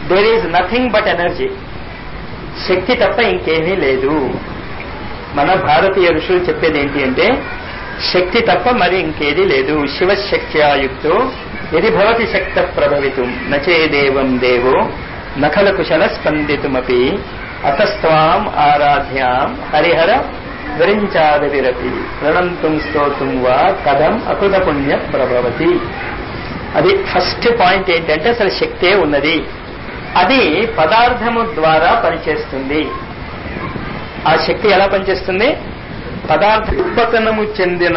There is nothing but energy శక్తి తప్ప ఇంకేమీ లేదు మన భారతీయ ఋషులు చెప్పేది ఏంటి అంటే శక్తి తప్ప మరి ఇంకేది లేదు శివశక్త్యాయుక్తో ఎది భవతి శక్త ప్రభవితం నచేదేవం దేవో నఖల కుశల స్పందితుమపి అతస్వాం ఆరాధ్యాం హరిహర విరించాదవిరపి ప్రణంతుం స్తోతుం వా కథం అకృత పుణ్య ప్రభవతి అది ఫస్ట్ పాయింట్ ఏంటంటే అసలు శక్తే ఉన్నది అది పదార్థము ద్వారా పనిచేస్తుంది ఆ శక్తి ఎలా పనిచేస్తుంది పదార్థ ఉత్పతనము చెందిన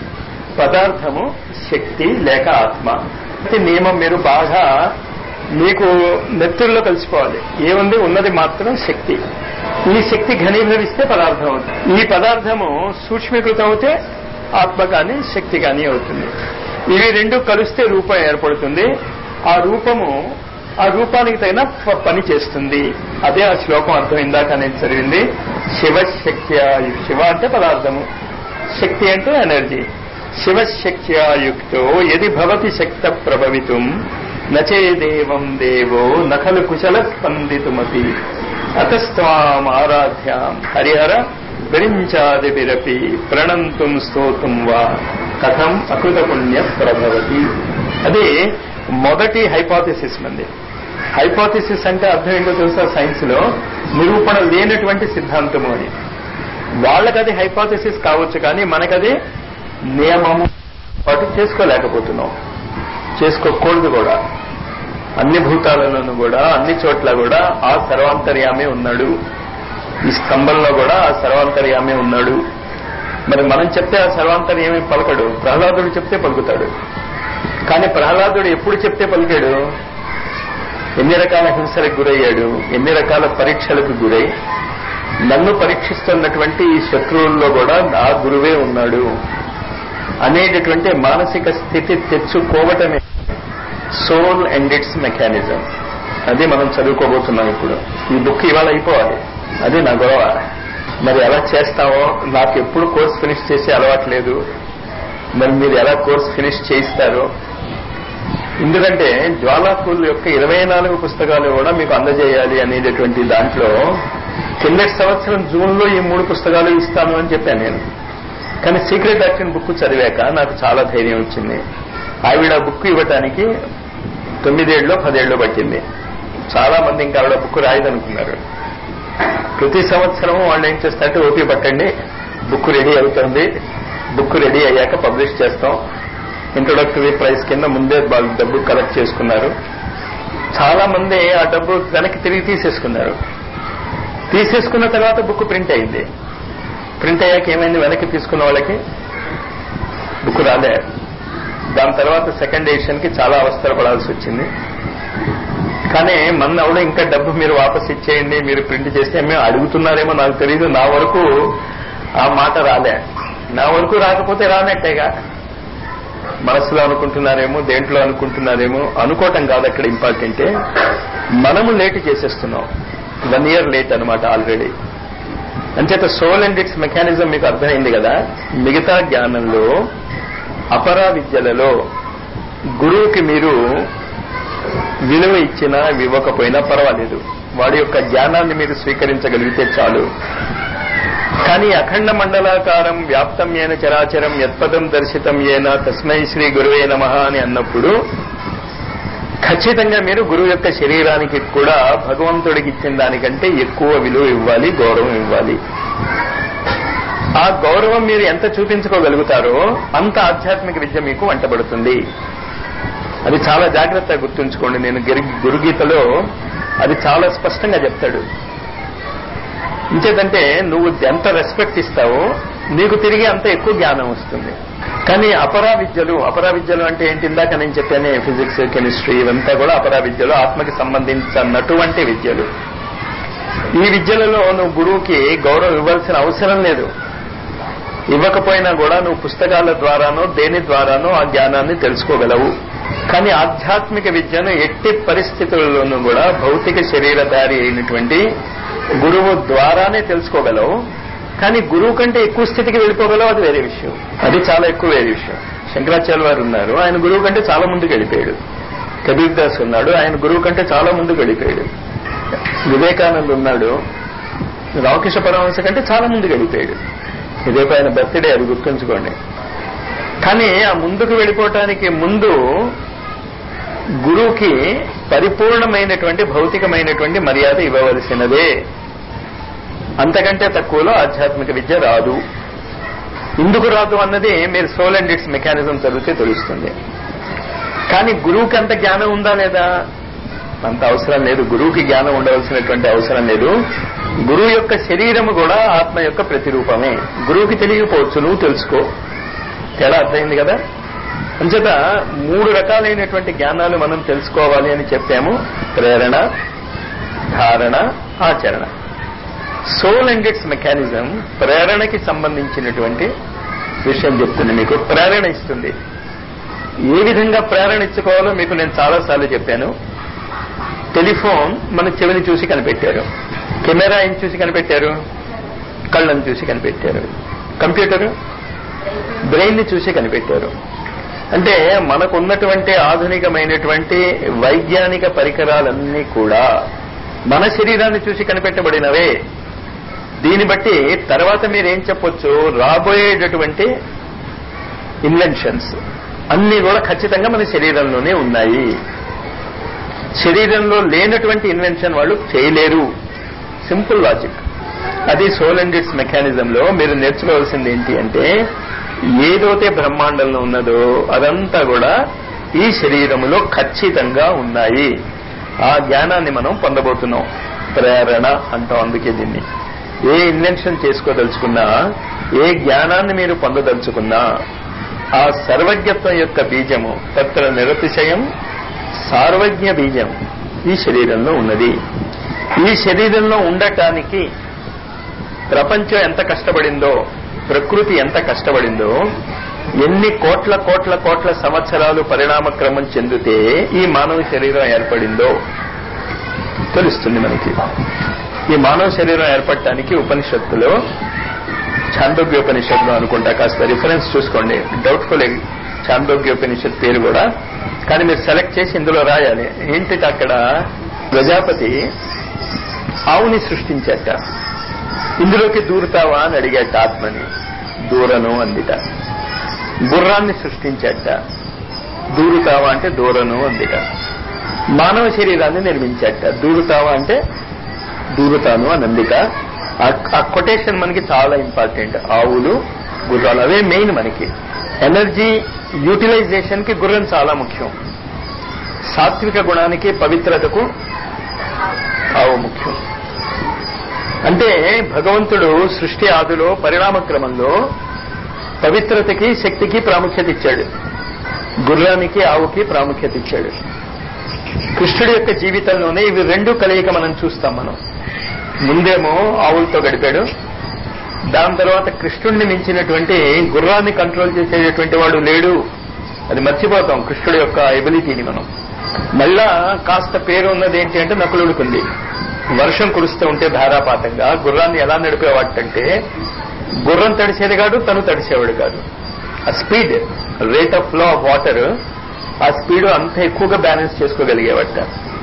పదార్థము శక్తి లేక ఆత్మ ప్రతి నియమం మీరు బాగా మీకు నెత్తుల్లో కలిసిపోవాలి ఏముంది ఉన్నది మాత్రం శక్తి ఈ శక్తి ఘనీభవిస్తే పదార్థం అవుతుంది ఈ పదార్థము సూక్ష్మీకృతం అవుతే ఆత్మ కానీ శక్తి కానీ అవుతుంది ఇవి రెండు కలిస్తే రూపం ఏర్పడుతుంది ఆ రూపము ఆ రూపానికి తగిన ప- పని చేస్తుంది అదే ఆ శ్లోకం అర్థం ఇందాక నేను చదివింది శివశక్త్యాయు శివ అంటే పదార్థము శక్తి అంటే ఎనర్జీ శివశక్త్యాయుక్తో ఎది భవతి శక్త ప్రభవితుం నచేదేవం దేవో నఖలు కుశల స్పందితుమతి అతస్వాం ఆరాధ్యాం హరిహర విరించాదిరపి ప్రణంతుం స్తోతుం వా కథం అకృత పుణ్య ప్రభవతి అది మొదటి హైపాథిసిస్ మంది హైపాథిసిస్ అంటే అర్థం ఏంటో తెలుసా సైన్స్ లో నిరూపణ లేనటువంటి సిద్ధాంతము అని వాళ్ళకది హైపాథిసిస్ కావచ్చు కానీ మనకది నియమము పాటు చేసుకోలేకపోతున్నాం చేసుకోకూడదు కూడా అన్ని భూతాలలోనూ కూడా అన్ని చోట్ల కూడా ఆ సర్వాంతర్యామే ఉన్నాడు ఈ స్తంభంలో కూడా ఆ సర్వాంతర్యామే ఉన్నాడు మరి మనం చెప్తే ఆ సర్వాంతర్యామి పలకడు ప్రహ్లాదుడు చెప్తే పలుకుతాడు కానీ ప్రహ్లాదుడు ఎప్పుడు చెప్తే పలికాడు ఎన్ని రకాల హింసలకు గురయ్యాడు ఎన్ని రకాల పరీక్షలకు గురై నన్ను పరీక్షిస్తున్నటువంటి ఈ శత్రువుల్లో కూడా నా గురువే ఉన్నాడు అనేటటువంటి మానసిక స్థితి తెచ్చుకోవటమే సోల్ అండ్ ఇట్స్ మెకానిజం అది మనం చదువుకోబోతున్నాం ఇప్పుడు ఈ బుక్ ఇవాళ అయిపోవాలి అది నా గొడవ మరి ఎలా చేస్తామో నాకు ఎప్పుడు కోర్స్ ఫినిష్ చేసే అలవాటు లేదు మరి మీరు ఎలా కోర్స్ ఫినిష్ చేయిస్తారో ఎందుకంటే జ్వాలాపూల్ యొక్క ఇరవై నాలుగు పుస్తకాలు కూడా మీకు అందజేయాలి అనేటటువంటి దాంట్లో కిందటి సంవత్సరం జూన్ లో ఈ మూడు పుస్తకాలు ఇస్తాను అని చెప్పాను నేను కానీ సీక్రెట్ యాక్షన్ బుక్ చదివాక నాకు చాలా ధైర్యం వచ్చింది ఆవిడ బుక్ ఇవ్వటానికి తొమ్మిదేళ్ళు పదేళ్ళు పట్టింది చాలా మంది ఇంకా ఆవిడ బుక్ రాయదనుకున్నారు ప్రతి సంవత్సరం వాళ్ళు ఏం చేస్తారంటే ఓపీ పట్టండి బుక్ రెడీ అవుతుంది బుక్ రెడీ అయ్యాక పబ్లిష్ చేస్తాం ఇంట్రొడక్టరీ ప్రైస్ కింద ముందే వాళ్ళు డబ్బు కలెక్ట్ చేసుకున్నారు చాలా మంది ఆ డబ్బు వెనక్కి తిరిగి తీసేసుకున్నారు తీసేసుకున్న తర్వాత బుక్ ప్రింట్ అయింది ప్రింట్ అయ్యాక ఏమైంది వెనక్కి తీసుకున్న వాళ్ళకి బుక్ రాలే దాని తర్వాత సెకండ్ ఎడిషన్ కి చాలా అవస్థలు పడాల్సి వచ్చింది కానీ మన ఎవడో ఇంకా డబ్బు మీరు వాపస్ ఇచ్చేయండి మీరు ప్రింట్ చేస్తే మేము అడుగుతున్నారేమో నాకు తెలియదు నా వరకు ఆ మాట రాలే నా వరకు రాకపోతే రానట్టేగా మనసులో అనుకుంటున్నారేమో దేంట్లో అనుకుంటున్నారేమో అనుకోవటం కాదు అక్కడ ఇంపార్టెంటే మనము లేట్ చేసేస్తున్నాం వన్ ఇయర్ లేట్ అనమాట ఆల్రెడీ అంచేత సోల్ అండ్ ఇట్స్ మెకానిజం మీకు అర్థమైంది కదా మిగతా జ్ఞానంలో అపరా విద్యలలో గురువుకి మీరు విలువ ఇచ్చినా ఇవ్వకపోయినా పర్వాలేదు వాడి యొక్క జ్ఞానాన్ని మీరు స్వీకరించగలిగితే చాలు కానీ అఖండ మండలాకారం వ్యాప్తం ఏన చరాచరం యత్పదం దర్శితం ఏన తస్మై శ్రీ గురువే నమ అని అన్నప్పుడు ఖచ్చితంగా మీరు గురువు యొక్క శరీరానికి కూడా భగవంతుడికి ఇచ్చిన దానికంటే ఎక్కువ విలువ ఇవ్వాలి గౌరవం ఇవ్వాలి ఆ గౌరవం మీరు ఎంత చూపించుకోగలుగుతారో అంత ఆధ్యాత్మిక విద్య మీకు వంటబడుతుంది అది చాలా జాగ్రత్తగా గుర్తుంచుకోండి నేను గిరి- గురుగీతలో అది చాలా స్పష్టంగా చెప్తాడు ఇంకేదంటే నువ్వు ఎంత రెస్పెక్ట్ ఇస్తావో నీకు తిరిగి అంత ఎక్కువ జ్ఞానం వస్తుంది కానీ అపరా విద్యలు అపరా విద్యలు అంటే ఏంటి ఇందాక నేను చెప్పానే ఫిజిక్స్ కెమిస్ట్రీ ఇవంతా కూడా అపరా విద్యలు ఆత్మకి సంబంధించినటువంటి విద్యలు ఈ విద్యలలో నువ్వు గురువుకి గౌరవం ఇవ్వాల్సిన అవసరం లేదు ఇవ్వకపోయినా కూడా నువ్వు పుస్తకాల ద్వారానో దేని ద్వారానో ఆ జ్ఞానాన్ని తెలుసుకోగలవు కానీ ఆధ్యాత్మిక విద్యను ఎట్టి పరిస్థితుల్లోనూ కూడా భౌతిక శరీరధారి అయినటువంటి గురువు ద్వారానే తెలుసుకోగలవు కానీ గురువు కంటే ఎక్కువ స్థితికి వెళ్ళిపోగలవు అది వేరే విషయం అది చాలా ఎక్కువ వేరే విషయం శంకరాచార్య వారు ఉన్నారు ఆయన గురువు కంటే చాలా ముందుకు వెళ్ళిపోయాడు కబీర్ దాస్ ఉన్నాడు ఆయన గురువు కంటే చాలా ముందుకు వెళ్ళిపోయాడు వివేకానంద్ ఉన్నాడు రామకృష్ణ పరమహంస కంటే చాలా ముందుకు వెళ్ళిపోయాడు రేపు ఆయన బర్త్డే అది గుర్తుంచుకోండి కానీ ఆ ముందుకు వెళ్ళిపోవటానికి ముందు గురువుకి పరిపూర్ణమైనటువంటి భౌతికమైనటువంటి మర్యాద ఇవ్వవలసినదే అంతకంటే తక్కువలో ఆధ్యాత్మిక విద్య రాదు ఎందుకు రాదు అన్నది మీరు సోల్ అండ్ ఇట్స్ మెకానిజం చదివితే తెలుస్తుంది కానీ గురువుకి అంత జ్ఞానం ఉందా లేదా అంత అవసరం లేదు గురువుకి జ్ఞానం ఉండవలసినటువంటి అవసరం లేదు గురువు యొక్క శరీరము కూడా ఆత్మ యొక్క ప్రతిరూపమే గురువుకి తెలియకపోవచ్చు నువ్వు తెలుసుకో తేడా అర్థమైంది కదా అంచేత మూడు రకాలైనటువంటి జ్ఞానాలు మనం తెలుసుకోవాలి అని చెప్పాము ప్రేరణ ధారణ ఆచరణ సోల్ అండ్ ఇట్స్ మెకానిజం ప్రేరణకి సంబంధించినటువంటి విషయం చెప్తుంది మీకు ప్రేరణ ఇస్తుంది ఏ విధంగా ప్రేరణ ఇచ్చుకోవాలో మీకు నేను చాలాసార్లు చెప్పాను టెలిఫోన్ మన చెవిని చూసి కనిపెట్టారు కెమెరా ఏం చూసి కనిపెట్టారు కళ్ళను చూసి కనిపెట్టారు కంప్యూటర్ బ్రెయిన్ ని చూసి కనిపెట్టారు అంటే మనకున్నటువంటి ఆధునికమైనటువంటి వైజ్ఞానిక పరికరాలన్నీ కూడా మన శరీరాన్ని చూసి కనిపెట్టబడినవే దీన్ని బట్టి తర్వాత మీరేం చెప్పొచ్చు రాబోయేటటువంటి ఇన్వెన్షన్స్ అన్ని కూడా ఖచ్చితంగా మన శరీరంలోనే ఉన్నాయి శరీరంలో లేనటువంటి ఇన్వెన్షన్ వాళ్ళు చేయలేరు సింపుల్ లాజిక్ అది సోల్ అండ్ ఇట్స్ మెకానిజంలో మీరు నేర్చుకోవాల్సింది ఏంటి అంటే ఏదైతే బ్రహ్మాండంలో ఉన్నదో అదంతా కూడా ఈ శరీరములో ఖచ్చితంగా ఉన్నాయి ఆ జ్ఞానాన్ని మనం పొందబోతున్నాం ప్రేరణ అంటాం అందుకే దీన్ని ఏ ఇన్వెన్షన్ చేసుకోదలుచుకున్నా ఏ జ్ఞానాన్ని మీరు పొందదలుచుకున్నా ఆ సర్వజ్ఞత్వం యొక్క బీజము తత్ర నిరతిశయం సార్వజ్ఞ బీజం ఈ శరీరంలో ఉన్నది ఈ శరీరంలో ఉండటానికి ప్రపంచం ఎంత కష్టపడిందో ప్రకృతి ఎంత కష్టపడిందో ఎన్ని కోట్ల కోట్ల కోట్ల సంవత్సరాలు పరిణామక్రమం చెందితే ఈ మానవ శరీరం ఏర్పడిందో తెలుస్తుంది మనకి ఈ మానవ శరీరం ఏర్పడటానికి ఉపనిషత్తులో ఛాందోగ్యోపనిషత్తులో అనుకుంటా కాస్త రిఫరెన్స్ చూసుకోండి డౌట్ఫుల్ ఛాందోగ్యోపనిషత్ పేరు కూడా కానీ మీరు సెలెక్ట్ చేసి ఇందులో రాయాలి ఏంటి అక్కడ ప్రజాపతి ఆవుని సృష్టించట ఇందులోకి దూరుతావా అని అడిగాట ఆత్మని దూరను అందిట గుర్రాన్ని సృష్టించట దూరుతావా అంటే దూరను అందిట మానవ శరీరాన్ని నిర్మించట దూరుతావా అంటే దూరుతాను అని అందిట ఆ కొటేషన్ మనకి చాలా ఇంపార్టెంట్ ఆవులు గుర్రాలు అవే మెయిన్ మనకి ఎనర్జీ యూటిలైజేషన్ కి గుర్రం చాలా ముఖ్యం సాత్విక గుణానికి పవిత్రతకు ఆవు ముఖ్యం అంటే భగవంతుడు సృష్టి ఆదిలో పరిణామ క్రమంలో పవిత్రతకి శక్తికి ప్రాముఖ్యత ఇచ్చాడు గుర్రానికి ఆవుకి ప్రాముఖ్యత ఇచ్చాడు కృష్ణుడి యొక్క జీవితంలోనే ఇవి రెండు కలయిక మనం చూస్తాం మనం ముందేమో ఆవులతో గడిపాడు దాని తర్వాత కృష్ణుడిని మించినటువంటి గుర్రాన్ని కంట్రోల్ చేసేటటువంటి వాడు లేడు అది మర్చిపోతాం కృష్ణుడి యొక్క ఎబిలిటీని మనం మళ్ళా కాస్త పేరు ఉన్నది ఏంటి అంటే నకులుడుకుంది వర్షం కురుస్తూ ఉంటే ధారాపాతంగా గుర్రాన్ని ఎలా నడిపేవాటంటే గుర్రం తడిసేది కాదు తను తడిసేవాడు కాదు ఆ speed rate of flow of water ఆ స్పీడ్ అంత ఎక్కువగా బ్యాలెన్స్ చేసుకోగలిగేవాట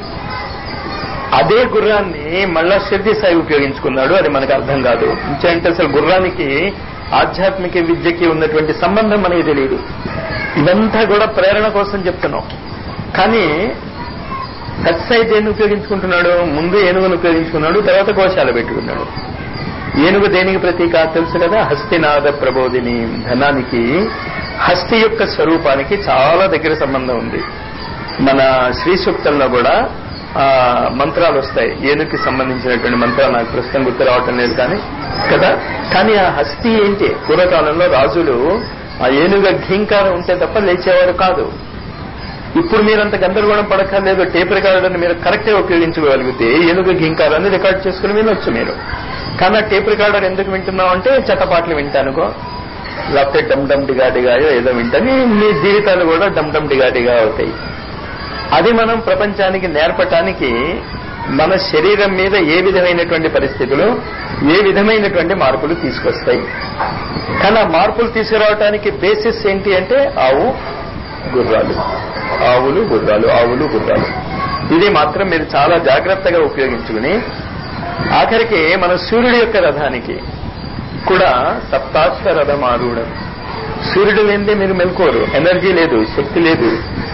అదే గుర్రాన్ని మళ్ళా శక్తి సాయి ఉపయోగించుకున్నాడు అది మనకు అర్థం కాదు అంటే అసలు గుర్రానికి ఆధ్యాత్మిక విద్యకి ఉన్నటువంటి సంబంధం మనకి తెలియదు ఇదంతా కూడా ప్రేరణ కోసం చెప్తున్నాం కానీ సత్సాయి దేన్ని ఉపయోగించుకుంటున్నాడు ముందు ఏనుగును ఉపయోగించుకున్నాడు తర్వాత గోశాల పెట్టుకున్నాడు ఏనుగు దేనికి ప్రతీక తెలుసు కదా హస్తినాద ప్రబోధిని ధనానికి హస్తి యొక్క స్వరూపానికి చాలా దగ్గర సంబంధం ఉంది మన శ్రీ సూక్తంలో కూడా ఆ మంత్రాలు వస్తాయి ఏనుగుకి సంబంధించినటువంటి మంత్రాలు నాకు ప్రస్తుతం గుర్తు రావటం లేదు కానీ కదా కానీ ఆ హస్తి ఏంటి పూర్వకాలంలో రాజులు ఆ ఏనుగ ఘీంకారం ఉంటే తప్ప లేచేవారు కాదు ఇప్పుడు మీరంత గందరగోళం పడక్కర్లేదు టేప్ రికార్డర్ని మీరు కరెక్ట్గా ఉపయోగించుకోగలిగితే ఏనుగు ఘీంకారాన్ని రికార్డ్ చేసుకుని వినొచ్చు మీరు కానీ ఆ టేప్ రికార్డర్ ఎందుకు వింటున్నాం అంటే చెత్తపాటలు వింటానుకో లేకపోతే డమ్ డమ్ డిగాడిగాయో ఏదో వింటాను మీ జీవితాలు కూడా డమ్ డమ్ డిగాడిగా అవుతాయి అది మనం ప్రపంచానికి నేర్పటానికి మన శరీరం మీద ఏ విధమైనటువంటి పరిస్థితులు ఏ విధమైనటువంటి మార్పులు తీసుకొస్తాయి కానీ ఆ మార్పులు తీసుకురావటానికి బేసిస్ ఏంటి అంటే ఆవు గుర్రాలు ఆవులు గుర్రాలు ఆవులు గుర్రాలు ఇది మాత్రం మీరు చాలా జాగ్రత్తగా ఉపయోగించుకుని ఆఖరికి మన సూర్యుడి యొక్క రథానికి కూడా సప్తాశ్వ రథమారూఢం సూర్యుడు లేనిదే మీరు మెలుకోరు ఎనర్జీ లేదు శక్తి లేదు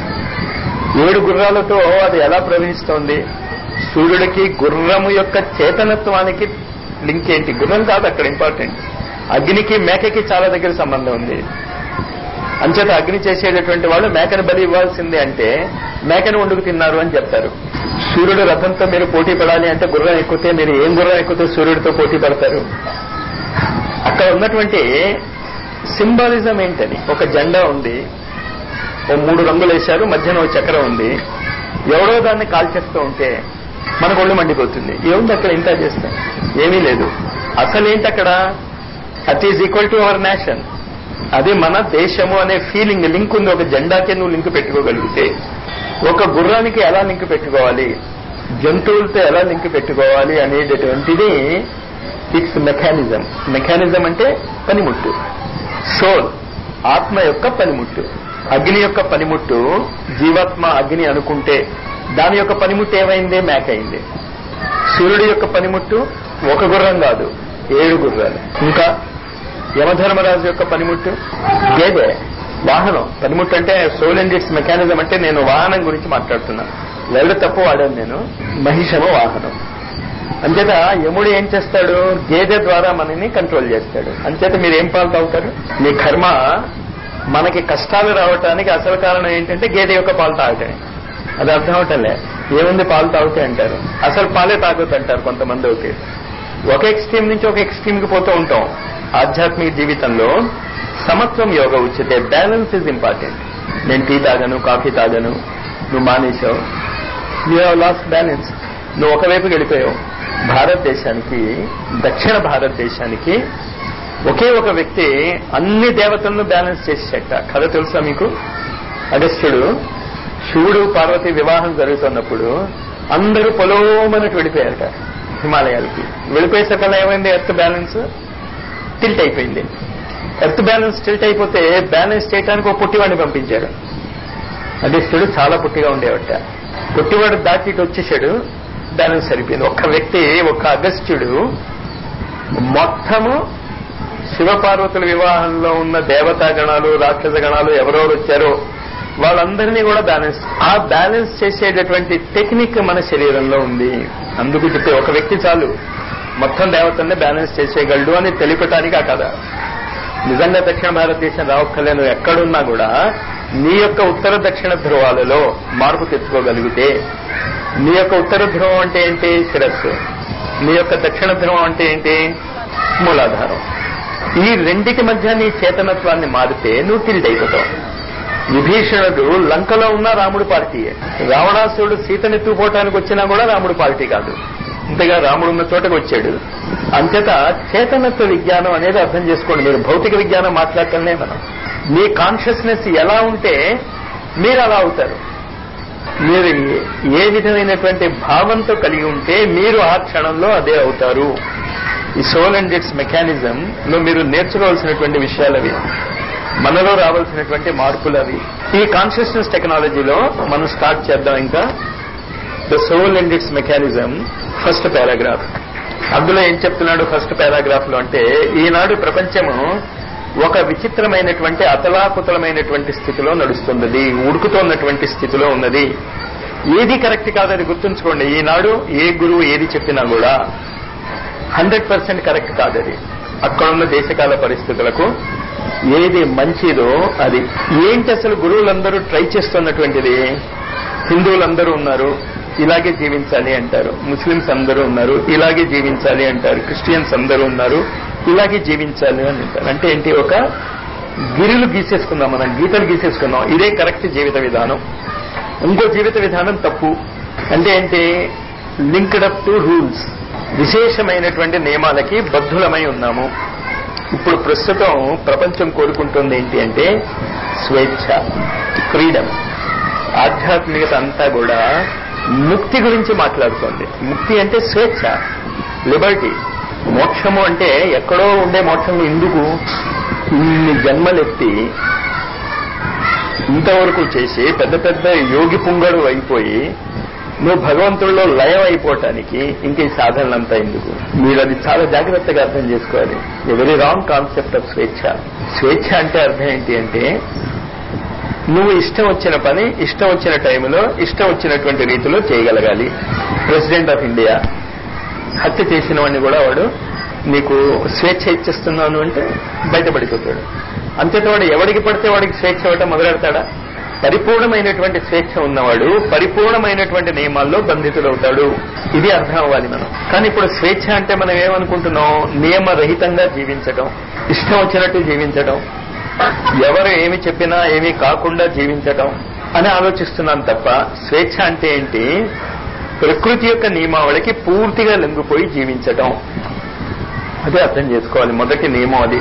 ఏడు గుర్రాలతో అది ఎలా ప్రవహిస్తోంది సూర్యుడికి గుర్రము యొక్క చేతనత్వానికి లింక్ ఏంటి గుర్రం కాదు అక్కడ ఇంపార్టెంట్ అగ్నికి మేకకి చాలా దగ్గర సంబంధం ఉంది అంచేత అగ్ని చేసేటటువంటి వాళ్ళు మేకను బలి ఇవ్వాల్సిందే అంటే మేకను వండుకు తిన్నారు అని చెప్తారు సూర్యుడు రథంతో మీరు పోటీ పడాలి అంటే గుర్రం ఎక్కితే మీరు ఏం గుర్రం ఎక్కితే సూర్యుడితో పోటీ పడతారు అక్కడ ఉన్నటువంటి సింబాలిజం ఏంటని ఒక జెండా ఉంది ఓ మూడు రంగులు వేశారు మధ్యన ఒక చక్రం ఉంది ఎవడో దాన్ని కాల్చేస్తూ ఉంటే మనకు ఒళ్ళు మండిపోతుంది ఏముంది అక్కడ ఇంత చేస్తాం ఏమీ లేదు అసలు ఏంటి అక్కడ that is equal to our nation అది మన దేశము అనే ఫీలింగ్ లింక్ ఉంది ఒక జెండాకే నువ్వు లింక్ పెట్టుకోగలిగితే ఒక గుర్రానికి ఎలా లింక్ పెట్టుకోవాలి జంతువులతో ఎలా లింక్ పెట్టుకోవాలి అనేటటువంటిది ఇట్స్ మెకానిజం మెకానిజం అంటే పనిముట్టు సోల్ ఆత్మ యొక్క పనిముట్టు అగ్ని యొక్క పనిముట్టు జీవాత్మ అగ్ని అనుకుంటే దాని యొక్క పనిముట్టు ఏమైంది మేక అయింది సూర్యుడి యొక్క పనిముట్టు ఒక గుర్రం కాదు ఏడు గుర్రాలు ఇంకా యమధర్మరాజు యొక్క పనిముట్టు గేదె వాహనం పనిముట్టు అంటే సోల్ అండ్ ఇట్స్ మెకానిజం అంటే నేను వాహనం గురించి మాట్లాడుతున్నాను ఎవరు తప్పు వాడాను నేను మహిషము వాహనం అంచేత యముడు ఏం చేస్తాడు గేదె ద్వారా మనని కంట్రోల్ చేస్తాడు అంచేత మీరు ఏం పాలు తాగుతారు మీ కర్మ మనకి కష్టాలు రావటానికి అసలు కారణం ఏంటంటే గేదె యొక్క పాలు తాగటమే అది అర్థం అవటంలే ఏముంది పాలు తాగుతాయి అంటారు అసలు పాలే తాగొద్దు అంటారు కొంతమంది ఓకే ఒక ఎక్స్ట్రీమ్ నుంచి ఒక ఎక్స్ట్రీమ్ కి పోతూ ఉంటాం ఆధ్యాత్మిక జీవితంలో సమత్వం యోగ ఉచితే బ్యాలెన్స్ ఇస్ ఇంపార్టెంట్ నేను టీ తాగను కాఫీ తాగను నువ్వు మానేశావు యూ హ్యావ్ లాస్ట్ బ్యాలెన్స్ నువ్వు ఒకవైపు వెళ్ళిపోయావు భారతదేశానికి దక్షిణ భారతదేశానికి ఒకే ఒక వ్యక్తి అన్ని దేవతలను బ్యాలెన్స్ చేసేట కథ తెలుసా మీకు అగస్త్యుడు శివుడు పార్వతి వివాహం జరుగుతున్నప్పుడు అందరూ పొలోమనట్టు వెళ్ళిపోయారట హిమాలయాలకి వెళ్ళిపోయేసరికల్లా ఏమైంది ఎర్త్ బ్యాలెన్స్ టిల్ట్ అయిపోయింది ఎర్త్ బ్యాలెన్స్ టిల్ట్ అయిపోతే బ్యాలెన్స్ చేయడానికి ఒక పుట్టివాడిని పంపించారు అగస్త్యుడు చాలా పుట్టిగా ఉండేవట పుట్టివాడు దాటి ఇటు వచ్చేసాడు బ్యాలెన్స్ సరిపోయింది ఒక్క వ్యక్తి ఒక్క అగస్త్యుడు మొత్తము శివపార్వతుల వివాహంలో ఉన్న దేవతా గణాలు రాక్షస గణాలు ఎవరెవరు వచ్చారో వాళ్ళందరినీ కూడా బ్యాలెన్స్ ఆ బ్యాలెన్స్ చేసేటటువంటి టెక్నిక్ మన శరీరంలో ఉంది అందుకు చెప్పే ఒక వ్యక్తి చాలు మొత్తం దేవతల్ని బ్యాలెన్స్ చేసేయగలడు అని తెలిపటానికి ఆ కథ నిజంగా దక్షిణ భారతదేశం రావక్కర్లే నువ్వు ఎక్కడున్నా కూడా నీ యొక్క ఉత్తర దక్షిణ ధ్రువాలలో మార్పు తెచ్చుకోగలిగితే నీ యొక్క ఉత్తర ధ్రువం అంటే ఏంటి శిరస్సు నీ యొక్క దక్షిణ ధ్రువం అంటే ఏంటి మూలాధారం ఈ రెండిటి మధ్య నీ చేతనత్వాన్ని మారితే నువ్వు టిల్ట్ అయిపోతావు విభీషణుడు లంకలో ఉన్న రాముడు పార్టీయే రావణాసురుడు సీతనెత్తుకుపోవటానికి వచ్చినా కూడా రాముడు పార్టీ కాదు ఇంతగా రాముడు ఉన్న చోటకు వచ్చాడు అంతేత చేతనత్వ విజ్ఞానం అనేది అర్థం చేసుకోండి మీరు భౌతిక విజ్ఞానం మాట్లాడటమే మనం మీ కాన్షియస్నెస్ ఎలా ఉంటే మీరు అలా అవుతారు మీరు ఏ విధమైనటువంటి భావంతో కలిగి ఉంటే మీరు ఆ క్షణంలో అదే అవుతారు ఈ సోల్ అండ్ ఇట్స్ మెకానిజం లో మీరు నేర్చుకోవాల్సినటువంటి విషయాలు అవి మనలో రావాల్సినటువంటి మార్పులు అవి ఈ కాన్షియస్నెస్ టెక్నాలజీలో మనం స్టార్ట్ చేద్దాం ఇంకా the soul and its mechanism first paragraph అందులో ఏం చెప్తున్నాడు ఫస్ట్ పారాగ్రాఫ్ లో అంటే ఈనాడు ప్రపంచము ఒక విచిత్రమైనటువంటి అతలాకుతలమైనటువంటి స్థితిలో నడుస్తున్నది ఉడుకుతున్నటువంటి స్థితిలో ఉన్నది ఏది కరెక్ట్ కాదని గుర్తుంచుకోండి ఈనాడు ఏ గురువు ఏది చెప్పినా కూడా హండ్రెడ్ పర్సెంట్ కరెక్ట్ కాదది అక్కడున్న దేశకాల పరిస్థితులకు ఏది మంచిదో అది ఏంటి అసలు గురువులందరూ ట్రై చేస్తున్నటువంటిది హిందువులందరూ ఉన్నారు ఇలాగే జీవించాలి అంటారు ముస్లిమ్స్ అందరూ ఉన్నారు ఇలాగే జీవించాలి అంటారు క్రిస్టియన్స్ అందరూ ఉన్నారు ఇలాగే జీవించాలి అని అంటారు అంటే ఏంటి ఒక గిరిలు గీసేసుకుందాం మనం గీతలు గీసేసుకుందాం ఇదే కరెక్ట్ జీవిత విధానం ఇంకో జీవిత విధానం తప్పు అంటే ఏంటి లింక్డ్ అప్ టు రూల్స్ విశేషమైనటువంటి నియమాలకి బద్ధులమై ఉన్నాము ఇప్పుడు ప్రస్తుతం ప్రపంచం కోరుకుంటుంది ఏంటి అంటే స్వేచ్ఛ ఫ్రీడమ్ ఆధ్యాత్మికత అంతా కూడా ముక్తి గురించి మాట్లాడుతోంది ముక్తి అంటే స్వేచ్ఛ లిబర్టీ మోక్షము అంటే ఎక్కడో ఉండే మోక్షం ఎందుకు ఇన్ని జన్మలెత్తి ఇంతవరకు చేసి పెద్ద పెద్ద యోగి పుంగడు అయిపోయి నువ్వు భగవంతుడిలో లయం అయిపోవటానికి ఇంక ఈ సాధనలంతా ఎందుకు మీరు అది చాలా జాగ్రత్తగా అర్థం చేసుకోవాలి వెరీ రాంగ్ కాన్సెప్ట్ ఆఫ్ స్వేచ్ఛ స్వేచ్ఛ అంటే అర్థం ఏంటి అంటే నువ్వు ఇష్టం వచ్చిన పని ఇష్టం వచ్చిన టైంలో ఇష్టం వచ్చినటువంటి రీతిలో చేయగలగాలి ప్రెసిడెంట్ ఆఫ్ ఇండియా హత్య చేసిన వాడిని కూడా వాడు నీకు స్వేచ్ఛ ఇచ్చేస్తున్నాను అంటే బయటపడిపోతాడు అంతేత వాడు ఎవడికి పడితే వాడికి స్వేచ్ఛ ఇవ్వటం మొదలెడతాడా పరిపూర్ణమైనటువంటి స్వేచ్ఛ ఉన్నవాడు పరిపూర్ణమైనటువంటి నియమాల్లో బంధితుడవుతాడు ఇది అర్థం అవ్వాలి మనం కానీ ఇప్పుడు స్వేచ్ఛ అంటే మనం ఏమనుకుంటున్నాం నియమరహితంగా జీవించటం ఇష్టం వచ్చినట్టు జీవించటం ఎవరు ఏమి చెప్పినా ఏమీ కాకుండా జీవించటం అని ఆలోచిస్తున్నాను తప్ప స్వేచ్ఛ అంటే ఏంటి ప్రకృతి యొక్క నియమావళికి పూర్తిగా లొంగిపోయి జీవించటం అదే అర్థం చేసుకోవాలి మొదటి నియమం అది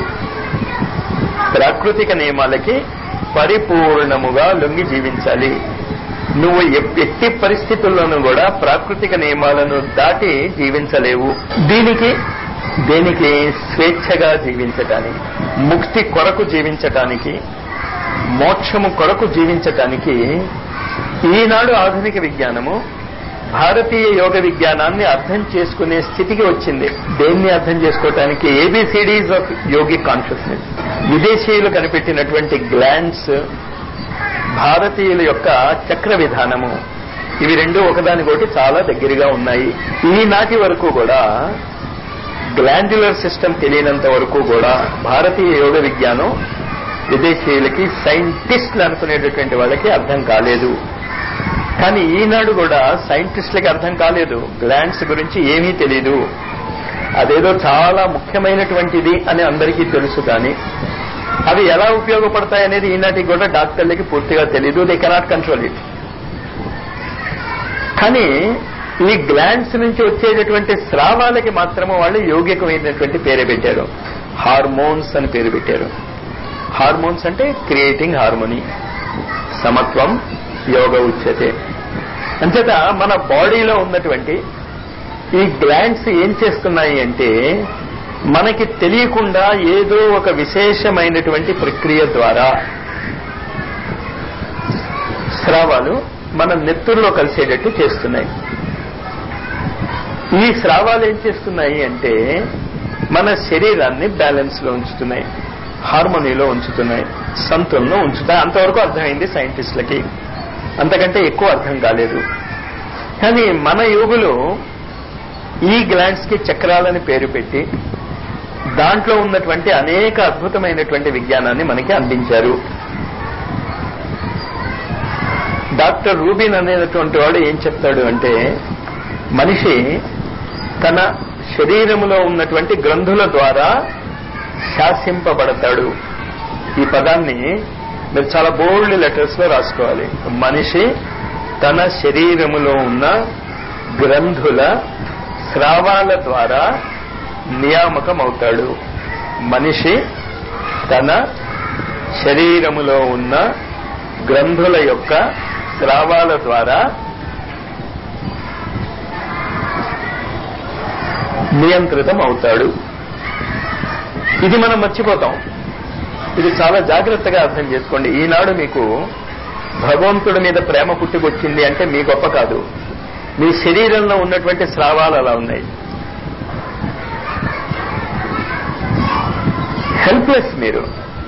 ప్రాకృతిక నియమాలకి పరిపూర్ణముగా లొంగి జీవించాలి నువ్వు ఎప్- ఎట్టి పరిస్థితుల్లోనూ కూడా ప్రాకృతిక నియమాలను దాటి జీవించలేవు దీనికి దేనికి స్వేచ్ఛగా జీవించటానికి ముక్తి కొరకు జీవించటానికి మోక్షము కొరకు జీవించటానికి ఈనాడు ఆధునిక విజ్ఞానము భారతీయ యోగ విజ్ఞానాన్ని అర్థం చేసుకునే స్థితికి వచ్చింది దేన్ని అర్థం చేసుకోవటానికి ఏబిసిడీస్ ఆఫ్ యోగిక్ కాన్షియస్నెస్ విదేశీయులు కనిపెట్టినటువంటి గ్లాండ్స్ భారతీయుల యొక్క చక్ర విధానము ఇవి రెండు ఒకదానికొకటి చాలా దగ్గరగా ఉన్నాయి ఈనాటి వరకు కూడా గ్లాండ్యులర్ సిస్టమ్ తెలియనంత వరకు కూడా భారతీయ యోగ విజ్ఞానం విదేశీయులకి సైంటిస్టులు అనుకునేటటువంటి వాళ్ళకి అర్థం కాలేదు కానీ ఈనాడు కూడా సైంటిస్టులకి అర్థం కాలేదు గ్లాండ్స్ గురించి ఏమీ తెలియదు అదేదో చాలా ముఖ్యమైనటువంటిది అని అందరికీ తెలుసు కానీ అవి ఎలా ఉపయోగపడతాయి అనేది ఈనాటికి కూడా డాక్టర్లకి పూర్తిగా తెలియదు దే కెనాట్ కంట్రోల్ ఇట్ కానీ ఈ గ్లాండ్స్ నుంచి వచ్చేటటువంటి స్రావాలకి మాత్రము వాళ్ళు యోగ్యకమైనటువంటి పేరు పెట్టారు హార్మోన్స్ అని పేరు పెట్టారు హార్మోన్స్ అంటే క్రియేటింగ్ హార్మోనీ సమత్వం యోగ ఉచ్యతే అంచేత మన బాడీలో ఉన్నటువంటి ఈ గ్లాండ్స్ ఏం చేస్తున్నాయి అంటే మనకి తెలియకుండా ఏదో ఒక విశేషమైనటువంటి ప్రక్రియ ద్వారా స్రావాలు మన నెత్తురులో కలిసేటట్టు చేస్తున్నాయి ఈ స్రావాలు ఏం చేస్తున్నాయి అంటే మన శరీరాన్ని బ్యాలెన్స్ లో ఉంచుతున్నాయి హార్మోనీలో ఉంచుతున్నాయి సంతులను ఉంచుతాయి అంతవరకు అర్థమైంది సైంటిస్టులకి అంతకంటే ఎక్కువ అర్థం కాలేదు కానీ మన యోగులు ఈ గ్లాండ్స్ కి చక్రాలని పేరు పెట్టి దాంట్లో ఉన్నటువంటి అనేక అద్భుతమైనటువంటి విజ్ఞానాన్ని మనకి అందించారు డాక్టర్ రూబిన్ అనేటువంటి వాడు ఏం చెప్తాడు అంటే మనిషి తన శరీరములో ఉన్నటువంటి గ్రంథుల ద్వారా శాసింపబడతాడు ఈ పదాన్ని మీరు చాలా బోల్డ్ లెటర్స్ లో రాసుకోవాలి మనిషి తన శరీరములో ఉన్న గ్రంథుల స్రావాల ద్వారా నియామకం అవుతాడు మనిషి తన శరీరములో ఉన్న గ్రంథుల యొక్క స్రావాల ద్వారా నియంత్రితం అవుతాడు ఇది మనం మర్చిపోతాం ఇది చాలా జాగ్రత్తగా అర్థం చేసుకోండి ఈనాడు మీకు భగవంతుడి మీద ప్రేమ పుట్టుకొచ్చింది అంటే మీ గొప్ప కాదు మీ శరీరంలో ఉన్నటువంటి స్రావాలు అలా ఉన్నాయి హెల్ప్లెస్ మీరు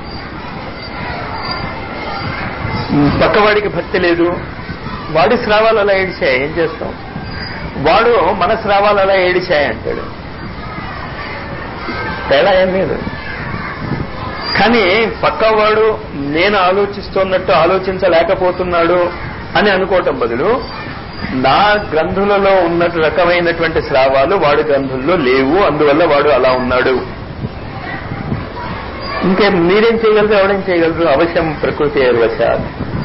పక్కవాడికి భక్తి లేదు వాడి స్రావాలు అలా ఏడిచాయి ఏం చేస్తాం వాడు మన స్రావాలు అలా ఏడిచాయి అంటాడు తేడా ఏం లేదు కానీ పక్కవాడు నేను ఆలోచిస్తున్నట్టు ఆలోచించలేకపోతున్నాడు అని అనుకోవటం బదులు నా గ్రంథులలో ఉన్న రకమైనటువంటి స్రావాలు వాడి గ్రంథుల్లో లేవు అందువల్ల వాడు అలా ఉన్నాడు ఇంకే మీరేం చేయగలరు ఎవడేం చేయగలరు అవశ్యం ప్రకృతి ఏర్వశాత్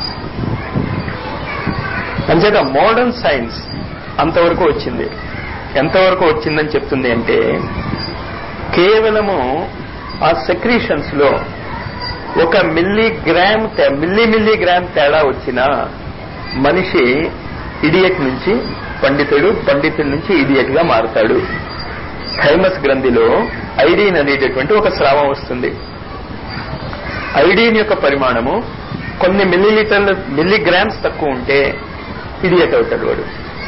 అంచేత మోడర్న్ సైన్స్ అంతవరకు వచ్చింది ఎంతవరకు వచ్చిందని చెప్తుంది అంటే కేవలము ఆ సెక్రీషన్స్ లో ఒక మిల్లీగ్రామ్ మిల్లీ మిల్లీగ్రామ్ తేడా వచ్చినా మనిషి ఇడియట్ నుంచి పండితుడు పండితుడి నుంచి ఇడియట్ గా మారుతాడు థైమస్ గ్రంథిలో ఐడీన్ అనేటటువంటి ఒక స్రావం వస్తుంది ఐడీన్ యొక్క పరిమాణము కొన్ని మిల్లీలీటర్లు మిల్లీగ్రామ్స్ తక్కువ ఉంటే ఇడియట్ అవుతాడు వాడు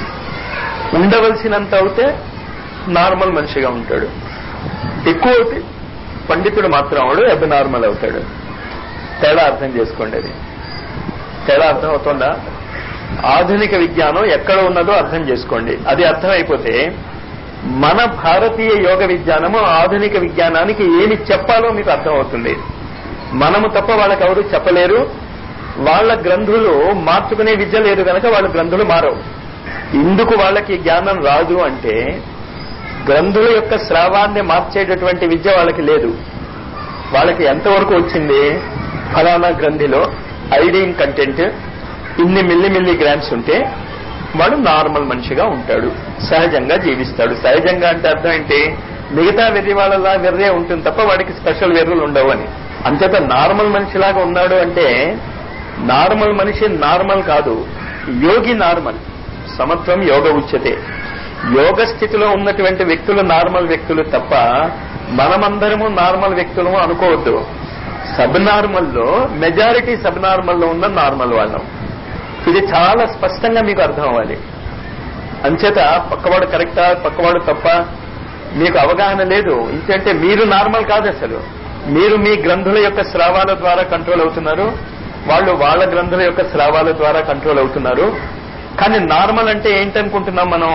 ఉండవలసినంత అవుతే నార్మల్ మనిషిగా ఉంటాడు ఎక్కువ అవుతే పండితుడు మాత్రం అవడు అబ్ నార్మల్ అవుతాడు తేడా అర్థం చేసుకోండి అది తేడా అర్థం అవుతుందా ఆధునిక విజ్ఞానం ఎక్కడ ఉన్నదో అర్థం చేసుకోండి అది అర్థమైపోతే మన భారతీయ యోగ విజ్ఞానము ఆధునిక విజ్ఞానానికి ఏమి చెప్పాలో మీకు అర్థమవుతుంది మనము తప్ప వాళ్ళకి ఎవరు చెప్పలేరు వాళ్ళ గ్రంథులు మార్చుకునే విద్య లేదు కనుక వాళ్ళ గ్రంథులు మారవు ఎందుకు వాళ్ళకి జ్ఞానం రాదు అంటే గ్రంథుల యొక్క స్రావాన్ని మార్చేటటువంటి విద్య వాళ్ళకి లేదు వాళ్ళకి ఎంతవరకు వచ్చింది ఫలానా గ్రంథిలో ఐడిన్ కంటెంట్ ఇన్ని మిల్లి మిల్లి గ్రామ్స్ ఉంటే వాడు నార్మల్ మనిషిగా ఉంటాడు సహజంగా జీవిస్తాడు సహజంగా అంటే అర్థం ఏంటి మిగతా వెర్రి వాళ్ళలా వెర్రే ఉంటుంది తప్ప వాడికి స్పెషల్ వెర్రులు ఉండవు అని అంచేత నార్మల్ మనిషిలాగా ఉన్నాడు అంటే నార్మల్ మనిషి నార్మల్ కాదు యోగి నార్మల్ సమత్వం యోగ ఉచ్యతే యోగ స్థితిలో ఉన్నటువంటి వ్యక్తులు నార్మల్ వ్యక్తులు తప్ప మనమందరము నార్మల్ వ్యక్తులము అనుకోవద్దు సబ్ నార్మల్లో మెజారిటీ సబ్ నార్మల్లో ఉన్న నార్మల్ వాళ్ళం ఇది చాలా స్పష్టంగా మీకు అర్థం అవ్వాలి అంచేత పక్కవాడు కరెక్టా పక్కవాడు తప్ప మీకు అవగాహన లేదు ఇంకంటే మీరు నార్మల్ కాదు అసలు మీరు మీ గ్రంథుల యొక్క స్రావాల ద్వారా కంట్రోల్ అవుతున్నారు వాళ్ళు వాళ్ళ గ్రంథుల యొక్క స్రావాల ద్వారా కంట్రోల్ అవుతున్నారు కానీ నార్మల్ అంటే ఏంటనుకుంటున్నాం మనం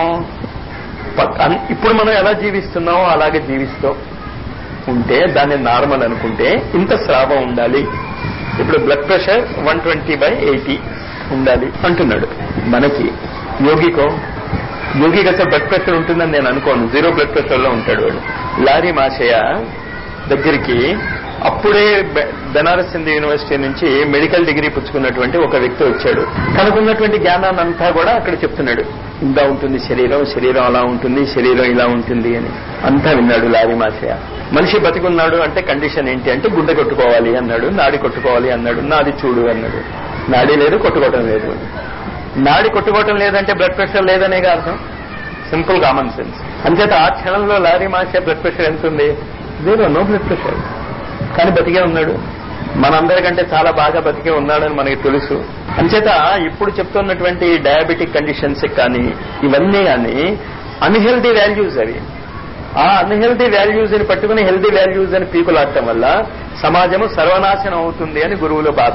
పక్- అన్- ఇప్పుడు మనం ఎలా జీవిస్తున్నామో అలాగే జీవిస్తూ ఉంటే దాన్ని నార్మల్ అనుకుంటే ఇంత స్రావం ఉండాలి ఇప్పుడు blood pressure one twenty by eighty ఉండాలి అంటున్నాడు మనకి యోగికో యోగికి అసలు బ్లడ్ ప్రెషర్ ఉంటుందని నేను అనుకోను జీరో బ్లడ్ ప్రెషర్ లో ఉంటాడు వాడు లారీ మాషయ్య దగ్గరికి అప్పుడే బె- బెనారస్ హిందూ యూనివర్సిటీ నుంచి మెడికల్ డిగ్రీ పుచ్చుకున్నటువంటి ఒక వ్యక్తి వచ్చాడు తనకున్నటువంటి జ్ఞానాన్ని అంతా కూడా అక్కడ చెప్తున్నాడు ఇలా ఉంటుంది శరీరం శరీరం అలా ఉంటుంది శరీరం ఇలా ఉంటుంది అని అంతా విన్నాడు లారీ మాషయ్య మనిషి బతికున్నాడు అంటే కండిషన్ ఏంటి అంటే గుండె కొట్టుకోవాలి అన్నాడు నాడి కొట్టుకోవాలి అన్నాడు నాది చూడు అన్నాడు నాడి లేదు కొట్టుకోవటం లేదు నాడి కొట్టుకోవటం లేదంటే బ్లడ్ ప్రెషర్ లేదనేగా అర్థం సింపుల్ కామన్ సెన్స్ అంచేత ఆ క్షణంలో లారీ మాసే బ్లడ్ ప్రెషర్ ఎంత ఉంది జీరో నో బ్లడ్ ప్రెషర్ కానీ బతికే ఉన్నాడు మనందరికంటే చాలా బాగా బతికే ఉన్నాడని మనకి తెలుసు అంచేత ఇప్పుడు చెప్తున్నటువంటి డయాబెటిక్ కండిషన్స్ కానీ ఇవన్నీ కానీ అన్హెల్దీ వాల్యూస్ అవి ఆ అన్హెల్దీ వాల్యూస్ ని పట్టుకుని హెల్దీ వాల్యూస్ అని పీకులాడటం వల్ల సమాజము సర్వనాశనం అవుతుంది అని గురువుల బాధ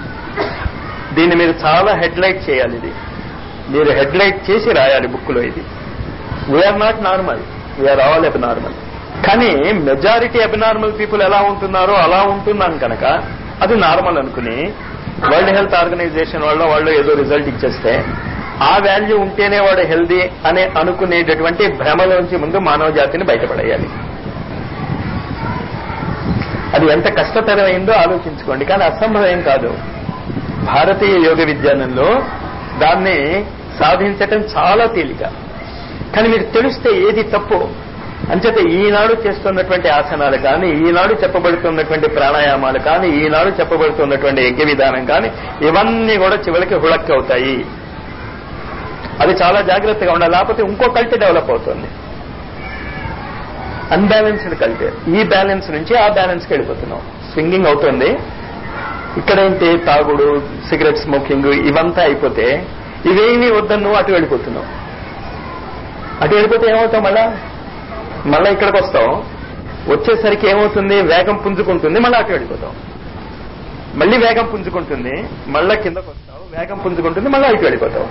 దీన్ని మీరు చాలా హెడ్లైట్ చేయాలి ఇది మీరు హెడ్లైట్ చేసి రాయాలి బుక్లో ఇది we are not normal we are all abnormal కానీ మెజారిటీ అబ్నార్మల్ పీపుల్ ఎలా ఉంటున్నారో అలా ఉంటున్నాం కనుక అది నార్మల్ అనుకుని వరల్డ్ హెల్త్ ఆర్గనైజేషన్ వాళ్ళు వాళ్ళు ఏదో రిజల్ట్ ఇచ్చేస్తే ఆ వాల్యూ ఉంటేనే వాడు హెల్దీ అని అనుకునేటటువంటి భ్రమలోంచి ముందు మానవ జాతిని బయటపడేయాలి అది ఎంత కష్టతరమైందో ఆలోచించుకోండి కానీ అసంభవం కాదు భారతీయ యోగ విజ్ఞానంలో దాన్ని సాధించటం చాలా తేలిక కానీ మీకు తెలిస్తే ఏది తప్పు అంచేత ఈనాడు చేస్తున్నటువంటి ఆసనాలు కానీ ఈనాడు చెప్పబడుతున్నటువంటి ప్రాణాయామాలు కానీ ఈనాడు చెప్పబడుతున్నటువంటి యజ్ఞ విధానం కానీ ఇవన్నీ కూడా చివరికి హుళక్కి అవుతాయి అది చాలా జాగ్రత్తగా ఉండాలి లేకపోతే ఇంకో కల్ట్ డెవలప్ అవుతుంది అన్బ్యాలెన్స్డ్ కల్ట్ ఈ బ్యాలెన్స్ నుంచి ఆ బ్యాలెన్స్కి వెళ్ళిపోతున్నాం స్వింగింగ్ అవుతుంది ఇక్కడేంటి తాగుడు సిగరెట్ స్మోకింగ్ ఇవంతా అయిపోతే ఇవేమీ వద్దని నువ్వు అటు వెళ్ళిపోతున్నావు అటు వెళ్ళిపోతే ఏమవుతావు మళ్ళా మళ్ళా ఇక్కడికి వస్తావు వచ్చేసరికి ఏమవుతుంది వేగం పుంజుకుంటుంది మళ్ళీ అటు వెళ్ళిపోతావు మళ్ళీ వేగం పుంజుకుంటుంది మళ్ళా కిందకు వస్తావు వేగం పుంజుకుంటుంది మళ్ళీ ఇటు వెళ్ళిపోతావు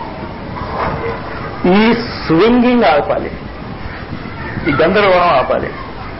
ఈ స్వింగింగ్ ఆపాలి ఈ గందరగోళం ఆపాలి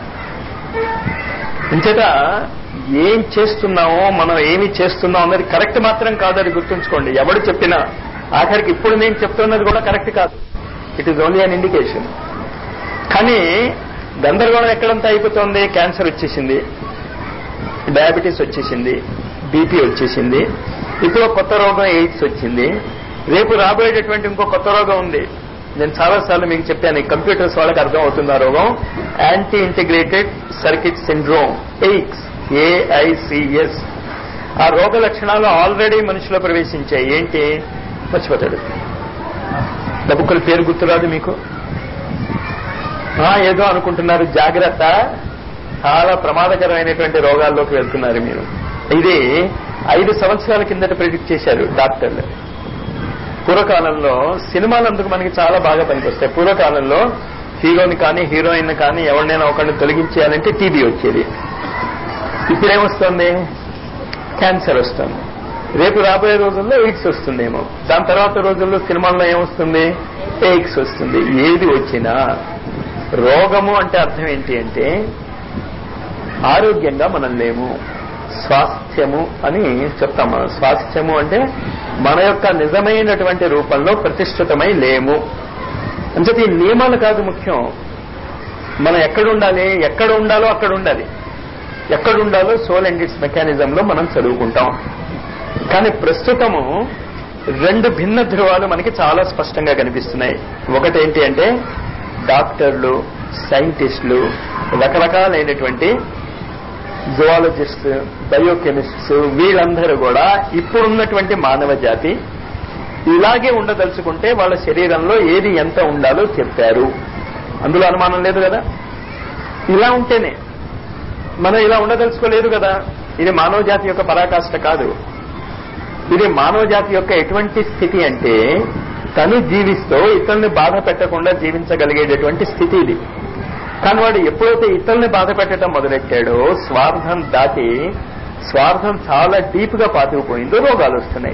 ఇంచేత ఏం చేస్తున్నామో మనం ఏమి చేస్తున్నాం అన్నది కరెక్ట్ మాత్రం కాదు అది గుర్తుంచుకోండి ఎవడు చెప్పినా ఆఖరికి ఇప్పుడు నేను చెప్తున్నది కూడా కరెక్ట్ కాదు it is only an indication కానీ గందరగోళం ఎక్కడంతా అయిపోతుంది క్యాన్సర్ వచ్చేసింది డయాబెటీస్ వచ్చేసింది బీపీ వచ్చేసింది ఇప్పుడు ఒక కొత్త రోగం ఎయిడ్స్ వచ్చింది రేపు రాబోయేటటువంటి ఇంకో కొత్త రోగం ఉంది నేను చాలాసార్లు మీకు చెప్పాను ఈ కంప్యూటర్స్ వాళ్ళకి అర్థం అవుతుంది ఆ రోగం యాంటీ ఇంటిగ్రేటెడ్ సర్కిట్ సిండ్రోమ్ ఎయిక్స్ ఏఐసిఎస్ ఆ రోగ లక్షణాలు ఆల్రెడీ మనిషిలో ప్రవేశించాయి ఏంటి మర్చిపోతాడు డబ్బుకుల పేరు గుర్తురాదు మీకు ఆ, ఏదో అనుకుంటున్నారు జాగ్రత్త చాలా ప్రమాదకరమైనటువంటి రోగాల్లోకి వెళ్తున్నారు మీరు ఇది ఐదు సంవత్సరాల కిందట ప్రిడిక్ట్ చేశారు డాక్టర్లు పూర్వకాలంలో సినిమాలు అందుకు మనకి చాలా బాగా పనికొస్తాయి పూర్వకాలంలో హీరోని కానీ హీరోయిన్ కానీ ఎవరినైనా ఒకరిని తొలగించేయాలంటే టీబీ వచ్చేది ఇప్పుడేమొస్తుంది క్యాన్సర్ వస్తుంది రేపు రాబోయే రోజుల్లో ఎయిడ్స్ వస్తుందేమో దాని తర్వాత రోజుల్లో సినిమాల్లో ఏమొస్తుంది ఎయిడ్స్ వస్తుంది ఏది వచ్చినా రోగము అంటే అర్థం ఏంటి అంటే ఆరోగ్యంగా మనం లేము స్వాస్థ్యము అని చెప్తాం మనం స్వాస్థ్యము అంటే మన యొక్క నిజమైనటువంటి రూపంలో ప్రతిష్ఠితమై లేము అంటే ఈ నియమాలు కాదు ముఖ్యం మనం ఎక్కడ ఉండాలి ఎక్కడ ఉండాలో అక్కడ ఉండాలి ఎక్కడ ఉండాలో సోల్ అండ్ ఇట్స్ మెకానిజంలో మనం చదువుకుంటాం కానీ ప్రస్తుతము రెండు భిన్న ధృవాలు మనకి చాలా స్పష్టంగా కనిపిస్తున్నాయి ఒకటేంటి అంటే డాక్టర్లు సైంటిస్టులు రకరకాలైనటువంటి జువాలజిస్ట్ బయోకెమిస్ట్స్ వీళ్ళందరూ కూడా ఇప్పుడున్నటువంటి మానవ జాతి ఇలాగే ఉండదలుచుకుంటే వాళ్ళ శరీరంలో ఏది ఎంత ఉండాలో చెప్పారు అందులో అనుమానం లేదు కదా ఇలా ఉంటేనే మనం ఇలా ఉండదలుచుకోలేదు కదా ఇది మానవ జాతి యొక్క పరాకాష్ట కాదు ఇది మానవ జాతి యొక్క ఎటువంటి స్థితి అంటే తను జీవిస్తూ ఇతరుల్ని బాధ పెట్టకుండా జీవించగలిగేటటువంటి స్థితి ఇది కానీ వాడు ఎప్పుడైతే ఇతరుల్ని బాధ పెట్టడం మొదలెట్టాడో స్వార్థం దాటి స్వార్థం చాలా డీప్ గా పాతుకుపోయిందో రోగాలు వస్తున్నాయి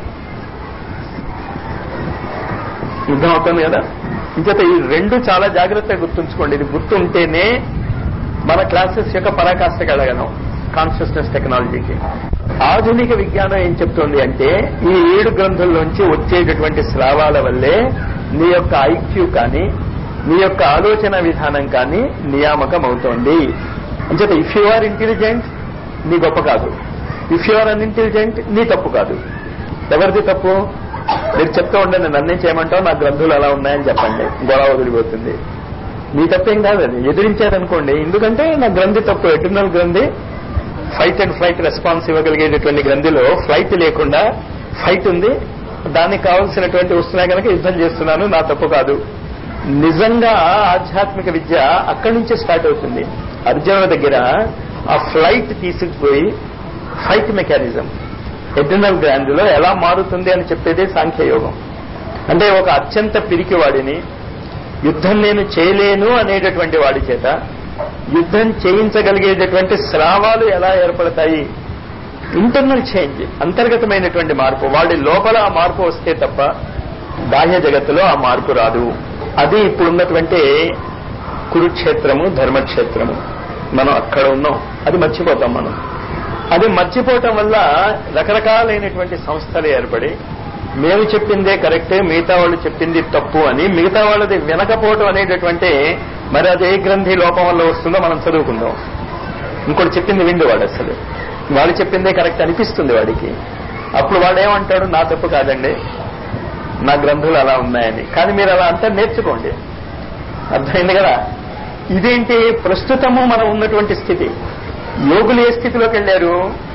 యుద్ధం అవుతుంది కదా ఇంచేత ఈ రెండు చాలా జాగ్రత్తగా గుర్తుంచుకోండి ఇది గుర్తుంటేనే మన క్లాసెస్ యొక్క పరాకాష్ఠకి వెళ్ళగలం కాన్షియస్నెస్ టెక్నాలజీకి ఆధునిక విజ్ఞానం ఏం చెప్తోంది అంటే ఈ ఏడు గ్రంథుల్లోంచి వచ్చేటటువంటి స్రావాల వల్లే నీ యొక్క ఐక్యూ కానీ నీ యొక్క ఆలోచన విధానం కానీ నియామకం అవుతోంది అంచేత ఇఫ్ యు ఆర్ ఇంటెలిజెంట్ నీ గొప్ప కాదు ఇఫ్ యు ఆర్ అన్ఇంటెలిజెంట్ నీ తప్పు కాదు ఎవరిది తప్పు మీరు చెప్తూ ఉండండి నన్నేం చేయమంటావు నా గ్రంథులు అలా ఉన్నాయని చెప్పండి గొడవ వదిలిపోతుంది మీ తప్పేం కాదు అది ఎదిరించారనుకోండి ఎందుకంటే నా గ్రంథి తప్పు ఎటర్నల్ గ్రంథి ఫైట్ అండ్ ఫ్లైట్ రెస్పాన్స్ ఇవ్వగలిగేటటువంటి గ్రంథిలో ఫ్లైట్ లేకుండా ఫైట్ ఉంది దానికి కావాల్సినటువంటి వస్తున్నాయి కనుక యుద్ధం చేస్తున్నాను నా తప్పు కాదు నిజంగా ఆధ్యాత్మిక విద్య అక్కడి నుంచే స్టార్ట్ అవుతుంది అర్జునుల దగ్గర ఆ ఫ్లైట్ తీసుకుపోయి ఫైట్ మెకానిజం ఎటర్నల్ గ్రాండ్ లో ఎలా మారుతుంది అని చెప్పేదే సాంఖ్యయోగం అంటే ఒక అత్యంత పిరికివాడిని యుద్ధం నేను చేయలేను అనేటటువంటి వాడి చేత యుద్ధం చేయించగలిగేటటువంటి స్రావాలు ఎలా ఏర్పడతాయి ఇంటర్నల్ చేంజ్ అంతర్గతమైనటువంటి మార్పు వాడి లోపల ఆ మార్పు వస్తే తప్ప బాహ్య జగత్తులో ఆ మార్పు రాదు అది ఇప్పుడున్నటువంటి కురుక్షేత్రము ధర్మక్షేత్రము మనం అక్కడ ఉన్నాం అది మర్చిపోతాం మనం అది మర్చిపోవటం వల్ల రకరకాలైనటువంటి సంస్థలు ఏర్పడి మేము చెప్పిందే కరెక్టే మిగతా వాళ్ళు చెప్పింది తప్పు అని మిగతా వాళ్ళది వినకపోవటం అనేటటువంటి మరి అది ఏ గ్రంథి లోపం వల్ల వస్తుందో మనం చదువుకుందాం ఇంకోటి చెప్పింది విండు వాడు అసలు వాడు చెప్పిందే కరెక్ట్ అనిపిస్తుంది వాడికి అప్పుడు వాడు ఏమంటాడు నా తప్పు కాదండి నా గ్రంథులు అలా ఉన్నాయని కానీ మీరు అలా అంతా నేర్చుకోండి అర్థమైంది కదా ఇదేంటి ప్రస్తుతము మనం ఉన్నటువంటి స్థితి యోగులు ఏ స్థితిలోకి వెళ్ళారు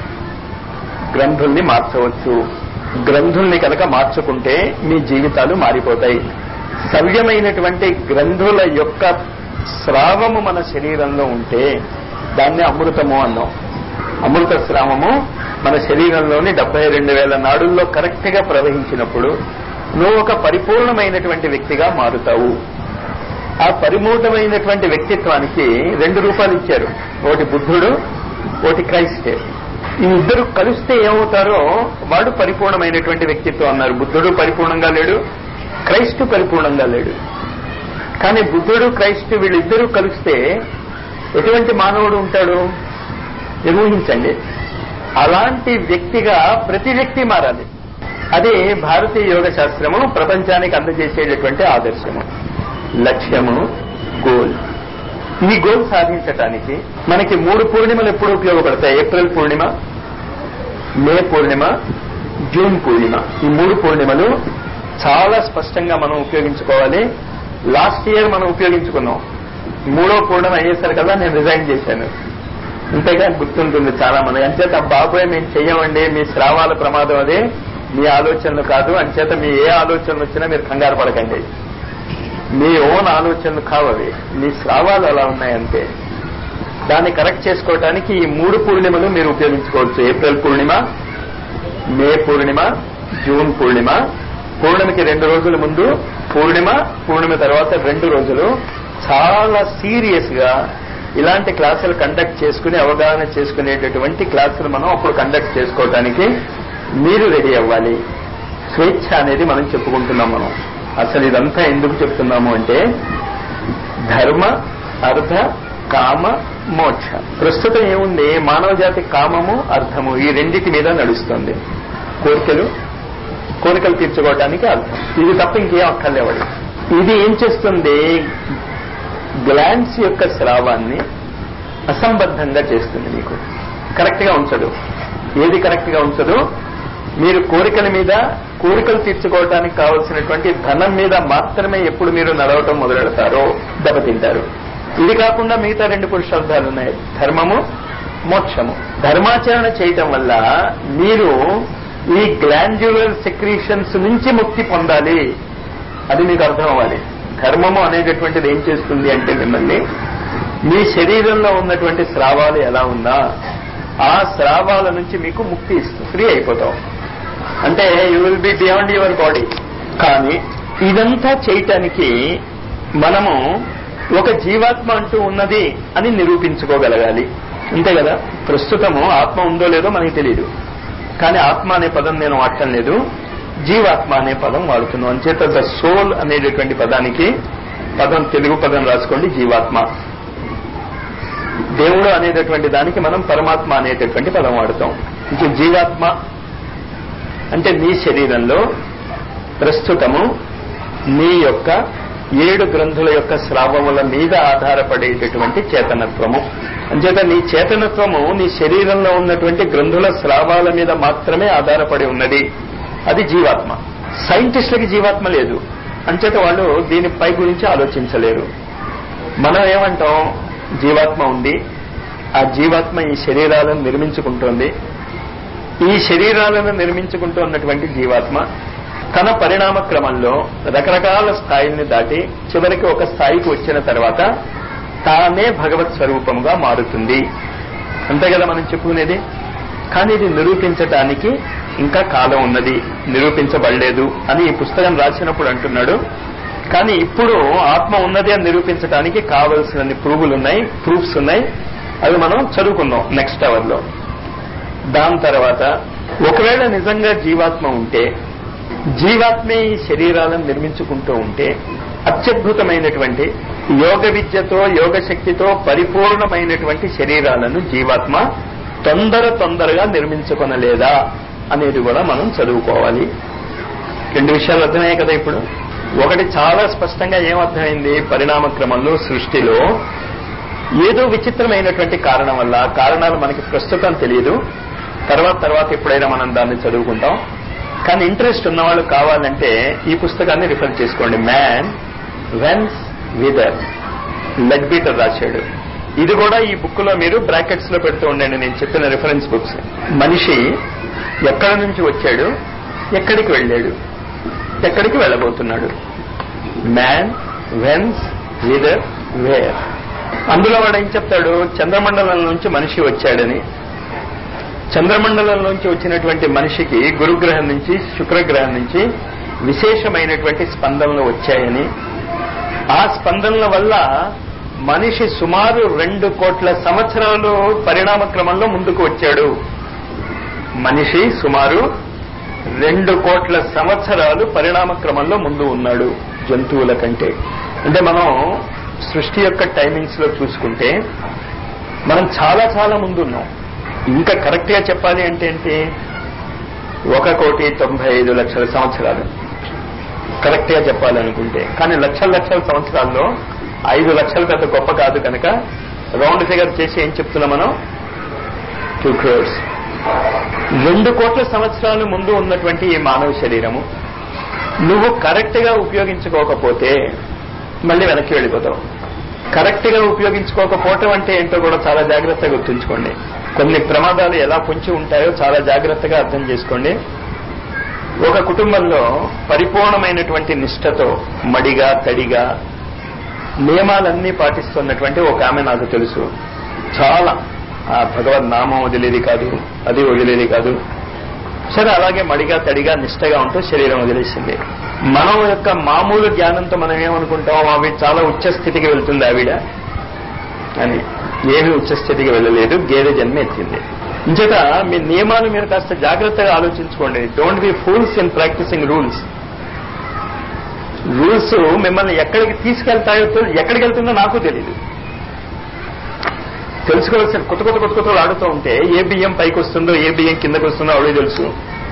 గ్రంథుల్ని మార్చవచ్చు గ్రంథుల్ని కనుక మార్చుకుంటే మీ జీవితాలు మారిపోతాయి సవ్యమైనటువంటి గ్రంథుల యొక్క స్రావము మన శరీరంలో ఉంటే దాన్ని అమృతము అన్నాం అమృత స్రావము మన శరీరంలోని డెబ్బై రెండు వేల నాడుల్లో కరెక్ట్ గా ప్రవహించినప్పుడు నువ్వు ఒక పరిపూర్ణమైనటువంటి వ్యక్తిగా మారుతావు ఆ పరిమూఢమైనటువంటి వ్యక్తిత్వానికి రెండు రూపాలు ఇచ్చారు ఒకటి బుద్ధుడు ఒకటి క్రైస్ట్ ఈ ఇద్దరు కలిస్తే ఏమవుతారో వాడు పరిపూర్ణమైనటువంటి వ్యక్తిత్వం అన్నారు బుద్ధుడు పరిపూర్ణంగా లేడు క్రైస్తు పరిపూర్ణంగా లేడు కానీ బుద్ధుడు క్రైస్తు వీళ్ళిద్దరూ కలిస్తే ఎటువంటి మానవుడు ఉంటాడు నిర్వహించండి అలాంటి వ్యక్తిగా ప్రతి వ్యక్తి మారాలి అదే భారతీయ యోగ శాస్త్రము ప్రపంచానికి అందజేసేటటువంటి ఆదర్శము లక్ష్యము గోల్ ఈ గోల్ సాధించటానికి మనకి మూడు పూర్ణిమలు ఎప్పుడు ఉపయోగపడతాయి ఏప్రిల్ పూర్ణిమ మే పూర్ణిమ జూన్ పూర్ణిమ ఈ మూడు పూర్ణిమలు చాలా స్పష్టంగా మనం ఉపయోగించుకోవాలి లాస్ట్ ఇయర్ మనం ఉపయోగించుకున్నాం మూడో పూర్ణిమ అయ్యేసరికల్లా నేను రిజైన్ చేశాను అంతేగా గుర్తుంటుంది చాలా మంది అంచేత బాబోయ్ మేము చెయ్యమండి మీ శ్రావాల ప్రమాదం అదే మీ ఆలోచనలు కాదు అంచేత మీ ఏ ఆలోచనలు వచ్చినా మీరు కంగారు పడకండి మీ ఓన్ ఆలోచనలు కావు అవి మీ స్రావాలు అలా ఉన్నాయంటే దాన్ని కరెక్ట్ చేసుకోవడానికి ఈ మూడు పూర్ణిమలు మీరు ఉపయోగించుకోవచ్చు ఏప్రిల్ పూర్ణిమ మే పూర్ణిమ జూన్ పూర్ణిమ పూర్ణిమకి రెండు రోజుల ముందు పూర్ణిమ పూర్ణిమ తర్వాత రెండు రోజులు చాలా సీరియస్ గా ఇలాంటి క్లాసులు కండక్ట్ చేసుకుని అవగాహన చేసుకునేటటువంటి క్లాసులు మనం అప్పుడు కండక్ట్ చేసుకోవడానికి మీరు రెడీ అవ్వాలి స్వేచ్ఛ అనేది మనం చెప్పుకుంటున్నాం మనం అసలు ఇదంతా ఎందుకు చెప్తున్నాము అంటే ధర్మ అర్థ కామ మోక్ష ప్రస్తుతం ఏముంది మానవ జాతి కామము అర్థము ఈ రెండిటి మీద నడుస్తుంది కోరికలు కోరికలు తీర్చుకోవడానికి అర్థం ఇది తప్ప ఇంకేం అక్కర్లేవాడు ఇది ఏం చేస్తుంది గ్లాండ్స్ యొక్క స్రావాన్ని అసంబద్ధంగా చేస్తుంది మీకు కరెక్ట్ గా ఉంచదు ఏది కరెక్ట్ గా ఉంచదు మీరు కోరికల మీద కోరికలు తీర్చుకోవడానికి కావలసినటువంటి ధనం మీద మాత్రమే ఎప్పుడు మీరు నడవటం మొదలెడతారో దెబ్బతింటారు ఇది కాకుండా మిగతా రెండు పురుషార్థాలు ఉన్నాయి ధర్మము మోక్షము ధర్మాచరణ చేయటం వల్ల మీరు ఈ గ్లాండ్యులర్ సెక్రీషన్స్ నుంచి ముక్తి పొందాలి అది మీకు అర్థం అవ్వాలి ధర్మము అనేటటువంటిది ఏం చేస్తుంది అంటే మిమ్మల్ని మీ శరీరంలో ఉన్నటువంటి స్రావాలు ఎలా ఉన్నా ఆ స్రావాల నుంచి మీకు ముక్తి ఇస్తుంది ఫ్రీ అయిపోతాం అంటే you will be beyond your body కానీ ఇదంతా చేయటానికి మనము ఒక జీవాత్మ అంటూ ఉన్నది అని నిరూపించుకోగలగాలి అంతే కదా ప్రస్తుతము ఆత్మ ఉందో లేదో మనకి తెలియదు కానీ ఆత్మ అనే పదం నేను వాడటం లేదు జీవాత్మ అనే పదం వాడుతున్నాం అంచేత ద సోల్ అనేటటువంటి పదానికి పదం తెలుగు పదం రాసుకోండి జీవాత్మ దేవుడు అనేటటువంటి దానికి మనం పరమాత్మ అనేటటువంటి పదం వాడతాం ఇంక జీవాత్మ అంటే నీ శరీరంలో ప్రస్తుతము నీ యొక్క ఏడు గ్రంథుల యొక్క స్రావముల మీద ఆధారపడేటటువంటి చేతనత్వము అంచేత నీ చేతనత్వము నీ శరీరంలో ఉన్నటువంటి గ్రంథుల స్రావాల మీద మాత్రమే ఆధారపడి ఉన్నది అది జీవాత్మ సైంటిస్టులకి జీవాత్మ లేదు అంచేత వాళ్ళు దీనిపై గురించి ఆలోచించలేరు మనం ఏమంటాం జీవాత్మ ఉంది ఆ జీవాత్మ ఈ శరీరాలను నిర్మించుకుంటోంది ఈ శరీరాలను నిర్మించుకుంటూ ఉన్నటువంటి జీవాత్మ తన పరిణామ క్రమంలో రకరకాల స్థాయిల్ని దాటి చివరికి ఒక స్థాయికి వచ్చిన తర్వాత తానే భగవత్ స్వరూపంగా మారుతుంది అంతే కదా మనం చెప్పుకునేది కానీ ఇది నిరూపించటానికి ఇంకా కాలం ఉన్నది నిరూపించబడలేదు అని ఈ పుస్తకం రాసినప్పుడు అంటున్నాడు కానీ ఇప్పుడు ఆత్మ ఉన్నది అని నిరూపించడానికి కావలసినన్ని ప్రూఫ్లు ఉన్నాయి ప్రూఫ్స్ ఉన్నాయి అవి మనం చదువుకుందాం నెక్స్ట్ అవర్ లో దాని తర్వాత ఒకవేళ నిజంగా జీవాత్మ ఉంటే జీవాత్మే ఈ శరీరాలను నిర్మించుకుంటూ ఉంటే అత్యద్భుతమైనటువంటి యోగ విద్యతో యోగ శక్తితో పరిపూర్ణమైనటువంటి శరీరాలను జీవాత్మ తొందర తొందరగా నిర్మించుకొనలేదా అనేది కూడా మనం చదువుకోవాలి రెండు విషయాలు అర్థమయ్యాయి కదా ఇప్పుడు ఒకటి చాలా స్పష్టంగా ఏమర్థమైంది పరిణామ క్రమంలో సృష్టిలో ఏదో విచిత్రమైనటువంటి కారణం వల్ల కారణాలు మనకి ప్రస్తుతం తెలియదు తర్వాత తర్వాత ఎప్పుడైనా మనం దాన్ని చదువుకుంటాం కానీ ఇంట్రెస్ట్ ఉన్నవాళ్ళు కావాలంటే ఈ పుస్తకాన్ని రిఫర్ చేసుకోండి man whence whither Leadbeater రాశాడు ఇది కూడా ఈ బుక్ లో మీరు బ్రాకెట్స్ లో పెడుతూ ఉండండి నేను చెప్పిన రిఫరెన్స్ బుక్స్ మనిషి ఎక్కడి నుంచి వచ్చాడు ఎక్కడికి వెళ్ళాడు ఎక్కడికి వెళ్ళబోతున్నాడు మ్యాన్ వెన్స్ విదర్ వేర్ అందులో వాడు ఏం చెప్తాడు చంద్రమండలం నుంచి మనిషి వచ్చాడని చంద్రమండలం నుంచి వచ్చినటువంటి మనిషికి గురుగ్రహం నుంచి శుక్రగ్రహం నుంచి విశేషమైనటువంటి స్పందనలు వచ్చాయని ఆ స్పందనల వల్ల మనిషి సుమారు రెండు కోట్ల సంవత్సరాలు పరిణామ క్రమంలో ముందుకు వచ్చాడు మనిషి సుమారు రెండు కోట్ల సంవత్సరాలు పరిణామ క్రమంలో ముందు ఉన్నాడు జంతువుల కంటే అంటే మనం సృష్టి యొక్క టైమింగ్స్ లో చూసుకుంటే మనం చాలా చాలా ముందు ఉన్నాం ఇంకా కరెక్ట్ గా చెప్పాలి అంటే ఏంటి ఒక కోటి తొంభై ఐదు లక్షల సంవత్సరాలు కరెక్ట్ గా చెప్పాలనుకుంటే కానీ లక్షల లక్షల సంవత్సరాల్లో ఐదు లక్షలు పెద్ద గొప్ప కాదు కనుక రౌండ్ ఫిగర్ చేసి ఏం చెప్తున్నాం మనం టూ క్రోర్స్ రెండు కోట్ల సంవత్సరాల ముందు ఉన్నటువంటి ఈ మానవ శరీరము నువ్వు కరెక్ట్ గా ఉపయోగించుకోకపోతే మళ్ళీ వెనక్కి వెళ్ళిపోతావు కరెక్ట్ గా ఉపయోగించుకోకపోవటం అంటే ఏంటో కూడా చాలా జాగ్రత్తగా గుర్తుంచుకోండి కొన్ని ప్రమాదాలు ఎలా పొంచి ఉంటాయో చాలా జాగ్రత్తగా అర్థం చేసుకోండి ఒక కుటుంబంలో పరిపూర్ణమైనటువంటి నిష్ఠతో మడిగా తడిగా నియమాలన్నీ పాటిస్తున్నటువంటి ఒక ఆమె నాకు తెలుసు చాలా ఆ భగవద్ నామం వదిలేది కాదు అది వదిలేది కాదు సరే అలాగే మడిగా తడిగా నిష్టగా ఉంటూ శరీరం వదిలేసింది మనం యొక్క మామూలు జ్ఞానంతో మనం ఏమనుకుంటాం ఆవిడ చాలా ఉచ్చ స్థితికి వెళ్తుంది ఆవిడ అని ఏమి ఉచ్చ స్థితికి వెళ్ళలేదు గేదె జన్మ ఎత్తింది ఇంచేత మీ నియమాలు మీరు కాస్త జాగ్రత్తగా ఆలోచించుకోండి don't be fools in practising rules rules మిమ్మల్ని ఎక్కడికి తీసుకెళ్తాయో తెలు- ఎక్కడికి వెళ్తుందో నాకు తెలియదు తెలుసుకోవాల్సిన కొత్త కొత్త కొత్త కొత్తలు ఆడుతూ ఉంటే ఏ బియ్యం పైకి వస్తుందో ఏ బియ్యం కిందకు వస్తుందో అవే తెలుసు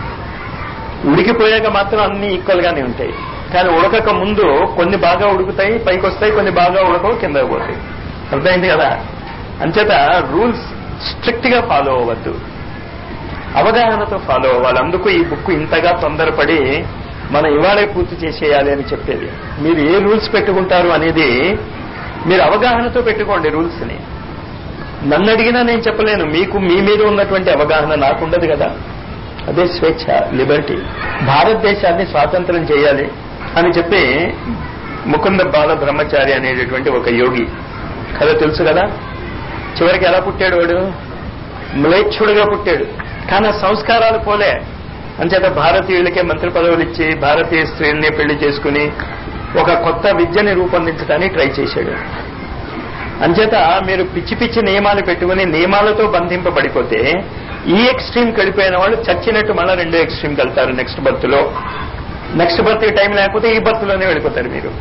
ఉడికిపోయాక మాత్రం అన్ని ఈక్వల్ గానే ఉంటాయి కానీ ఉడకక ముందు కొన్ని బాగా ఉడుకుతాయి పైకి వస్తాయి కొన్ని బాగా ఉడకవు కిందకు పోతాయి అర్థమైంది కదా అంచేత రూల్స్ స్ట్రిక్ట్ గా ఫాలో అవ్వద్దు అవగాహనతో ఫాలో అవ్వాలి అందుకు ఈ బుక్ ఇంతగా తొందరపడి మనం ఇవాళే పూర్తి చేసేయాలి అని చెప్పేది మీరు ఏ రూల్స్ పెట్టుకుంటారు అనేది మీరు అవగాహనతో పెట్టుకోండి రూల్స్ ని నన్ను అడిగినా నేను చెప్పలేను మీకు మీ మీద ఉన్నటువంటి అవగాహన నాకుండదు కదా అదే స్వేచ్ఛ లిబర్టీ భారతదేశాన్ని స్వాతంత్రం చేయాలి అని చెప్పి ముకుంద బాల బ్రహ్మచారి అనేటటువంటి ఒక యోగి కథ తెలుసు కదా చివరికి ఎలా పుట్టాడు వాడు మ్లేచ్ఛుడుగా పుట్టాడు కానీ ఆ సంస్కారాలు పోలే అంచేత భారతీయులకే మంత్రి పదవులు ఇచ్చి భారతీయ స్త్రీల్ని పెళ్లి చేసుకుని ఒక కొత్త విద్యని రూపొందించడానికి ట్రై చేశాడు అంచేత మీరు పిచ్చి పిచ్చి నియమాలు పెట్టుకుని నియమాలతో బంధింపబడిపోతే ఈ ఎక్స్ట్రీమ్ వెళ్ళిపోయిన వాళ్ళు చచ్చినట్టు మళ్ళీ రెండో ఎక్స్ట్రీమ్కి వెళ్తారు నెక్స్ట్ బర్త్ లో నెక్స్ట్ బర్త్ టైం లేకపోతే ఈ బర్త్ లోనే వెళ్ళిపోతారు మీరు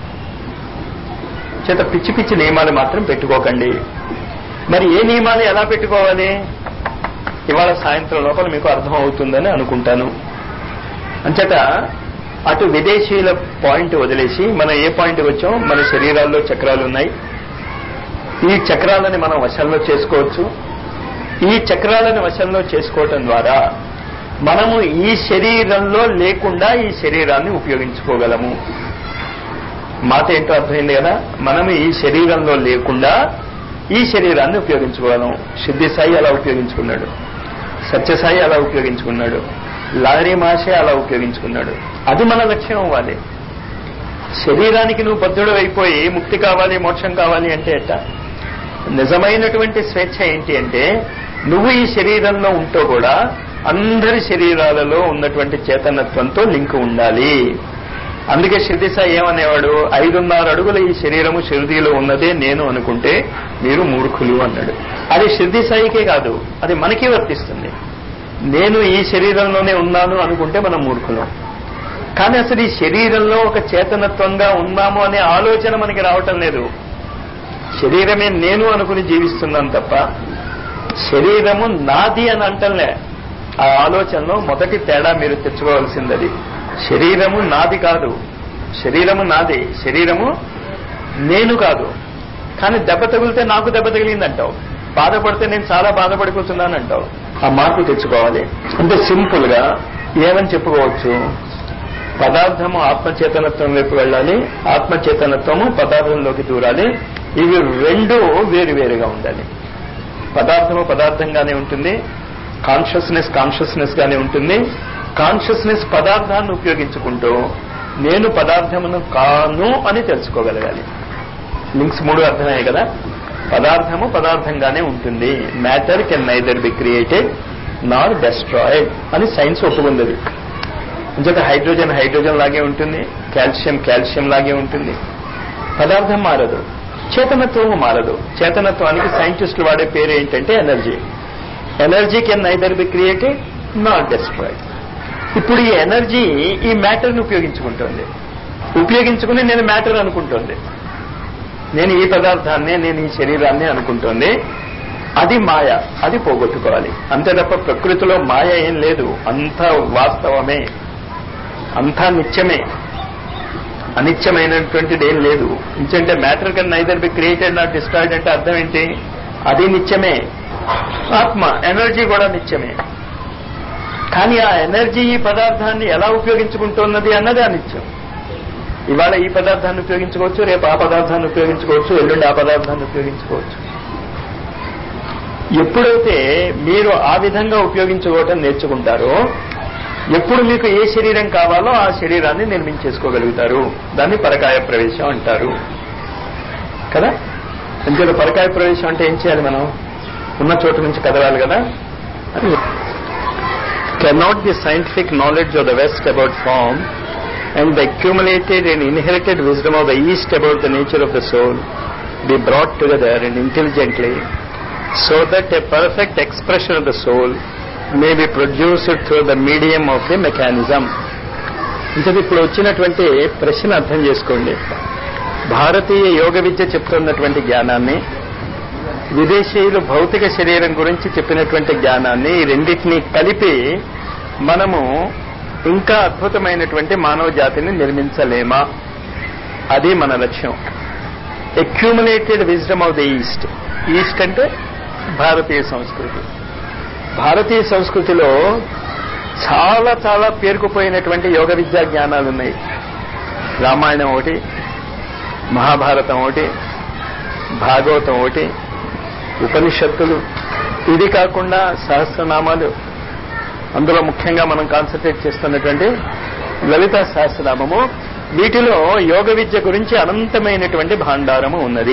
చేత పిచ్చి పిచ్చి నియమాలు మాత్రం పెట్టుకోకండి మరి ఏ నియమాలు ఎలా పెట్టుకోవాలి ఇవాళ సాయంత్రం లోపల మీకు అర్థం అవుతుందని అనుకుంటాను అంచేత అటు విదేశీయుల పాయింట్ వదిలేసి మనం ఏ పాయింట్కి వచ్చాం మన శరీరాల్లో చక్రాలు ఉన్నాయి ఈ చక్రాలని మనం వశంలో చేసుకోవచ్చు ఈ చక్రాలను వశంలో చేసుకోవటం ద్వారా మనము ఈ శరీరంలో లేకుండా ఈ శరీరాన్ని ఉపయోగించుకోగలము మాట ఏంటో అర్థమైంది కదా మనము ఈ శరీరంలో లేకుండా ఈ శరీరాన్ని ఉపయోగించుకోగలం సిద్ధి సాయి అలా ఉపయోగించుకున్నాడు సత్యసాయి అలా ఉపయోగించుకున్నాడు లారీ మాషే అలా ఉపయోగించుకున్నాడు అది మన లక్ష్యం అవ్వాలి శరీరానికి నువ్వు బద్ధుడు అయిపోయి ముక్తి కావాలి మోక్షం కావాలి అంటే ఎట్ట నిజమైనటువంటి స్వేచ్ఛ ఏంటి అంటే నువ్వు ఈ శరీరంలో ఉంటూ కూడా అందరి శరీరాలలో ఉన్నటువంటి చేతనత్వంతో లింక్ ఉండాలి అందుకే షిర్దిసాయి ఏమనేవాడు ఐదున్నర అడుగుల ఈ శరీరము షిర్దీలో ఉన్నదే నేను అనుకుంటే మీరు మూర్ఖులు అన్నాడు అది షిర్దిసాయికే కాదు అది మనకి వర్తిస్తుంది నేను ఈ శరీరంలోనే ఉన్నాను అనుకుంటే మనం మూర్ఖులం కానీ అసలు ఈ శరీరంలో ఒక చేతనత్వంగా ఉన్నాము అనే ఆలోచన మనకి రావటం లేదు శరీరమే నేను అనుకుని జీవిస్తున్నాం తప్ప శరీరము నాది అని అంటలే ఆ ఆలోచనలో మొదటి తేడా మీరు తెచ్చుకోవాల్సింది అది శరీరము నాది కాదు శరీరము నాది శరీరము నేను కాదు కానీ దెబ్బ తగిలితే నాకు దెబ్బ తగిలిందంటావు బాధపడితే నేను చాలా బాధపడిపోతున్నాను అంటావు ఆ మార్పు తెచ్చుకోవాలి అంటే సింపుల్ గా ఏమని చెప్పుకోవచ్చు పదార్థము ఆత్మచేతనత్వం వైపు వెళ్ళాలి ఆత్మచేతనత్వము పదార్థంలోకి దూరాలి ఇవి రెండు వేరు వేరుగా ఉండాలి పదార్థము పదార్థంగానే ఉంటుంది కాన్షియస్నెస్ కాన్షియస్నెస్ గానే ఉంటుంది కాన్షియస్నెస్ పదార్థాన్ని ఉపయోగించుకుంటూ నేను పదార్థమును కాను అని తెలుసుకోగలగాలి లింక్స్ మూడు అర్థమయ్యాయి కదా పదార్థము పదార్థంగానే ఉంటుంది matter can neither be created nor destroyed అని సైన్స్ ఒప్పుకుంది అంచేత హైడ్రోజన్ హైడ్రోజన్ లాగే ఉంటుంది కాల్షియం కాల్షియం లాగే ఉంటుంది పదార్థం మారదు చేతనత్వము మారదు చేతనత్వానికి సైంటిస్టులు వాడే పేరు ఏంటంటే energy energy can neither be created not destroyed ఇప్పుడు ఈ ఎనర్జీ ఈ మ్యాటర్ని ఉపయోగించుకుంటుంది ఉపయోగించుకుని నేను మ్యాటర్ అనుకుంటుంది నేను ఈ పదార్థాన్ని నేను ఈ శరీరాన్ని అనుకుంటుంది అది మాయ అది పోగొట్టుకోవాలి అంతే తప్ప ప్రకృతిలో మాయ ఏం లేదు అంతా వాస్తవమే అంతా నిత్యమే అనిత్యమైనటువంటిది ఏం లేదు ఎందుకంటే matter can neither be created not destroyed అంటే అర్థం ఏంటి అది నిత్యమే ఆత్మ ఎనర్జీ కూడా నిత్యమే కానీ ఆ ఎనర్జీ ఈ పదార్థాన్ని ఎలా ఉపయోగించుకుంటున్నది అన్నది అనిత్యం ఇవాళ ఈ పదార్థాన్ని ఉపయోగించుకోవచ్చు రేపు ఆ పదార్థాన్ని ఉపయోగించుకోవచ్చు ఎల్లుండి ఆ పదార్థాన్ని ఉపయోగించుకోవచ్చు ఎప్పుడైతే మీరు ఆ విధంగా ఉపయోగించుకోవటం నేర్చుకుంటారో ఎప్పుడు మీకు ఏ శరీరం కావాలో ఆ శరీరాన్ని నిర్మించేసుకోగలుగుతారు దాన్ని పరకాయ ప్రవేశం అంటారు కదా ఎందుకంటే పరకాయ ప్రవేశం అంటే ఏం చేయాలి మనం ఉన్న చోటు నుంచి కదలాలి కదా అని cannot the scientific knowledge of the West about form and the accumulated and inherited wisdom of the East about the nature of the soul be brought together and intelligently so that a perfect expression of the soul may be produced through the medium of the mechanism. అంటే ఇప్పుడు వచ్చినటువంటి ప్రశ్న అర్థం చేసుకోండి భారతీయ యోగ విద్య చెప్తున్నటువంటి జ్ఞానాన్ని విదేశీయులు భౌతిక శరీరం గురించి చెప్పినటువంటి జ్ఞానాన్ని ఈ రెండింటినీ కలిపి మనము ఇంకా అద్భుతమైనటువంటి మానవ జాతిని నిర్మించలేమా అది మన లక్ష్యం accumulated wisdom of the East East అంటే భారతీయ సంస్కృతి భారతీయ సంస్కృతిలో చాలా చాలా పేరుకుపోయినటువంటి యోగ విద్యా జ్ఞానాలు ఉన్నాయి రామాయణం ఒకటి మహాభారతం ఒకటి భాగవతం ఒకటి ఉపనిషత్తులు ఇది కాకుండా సహస్రనామాలు అందులో ముఖ్యంగా మనం కాన్సన్ట్రేట్ చేస్తున్నటువంటి లలిత సహస్రనామము వీటిలో యోగ విద్య గురించి అనంతమైనటువంటి భాండారము ఉన్నది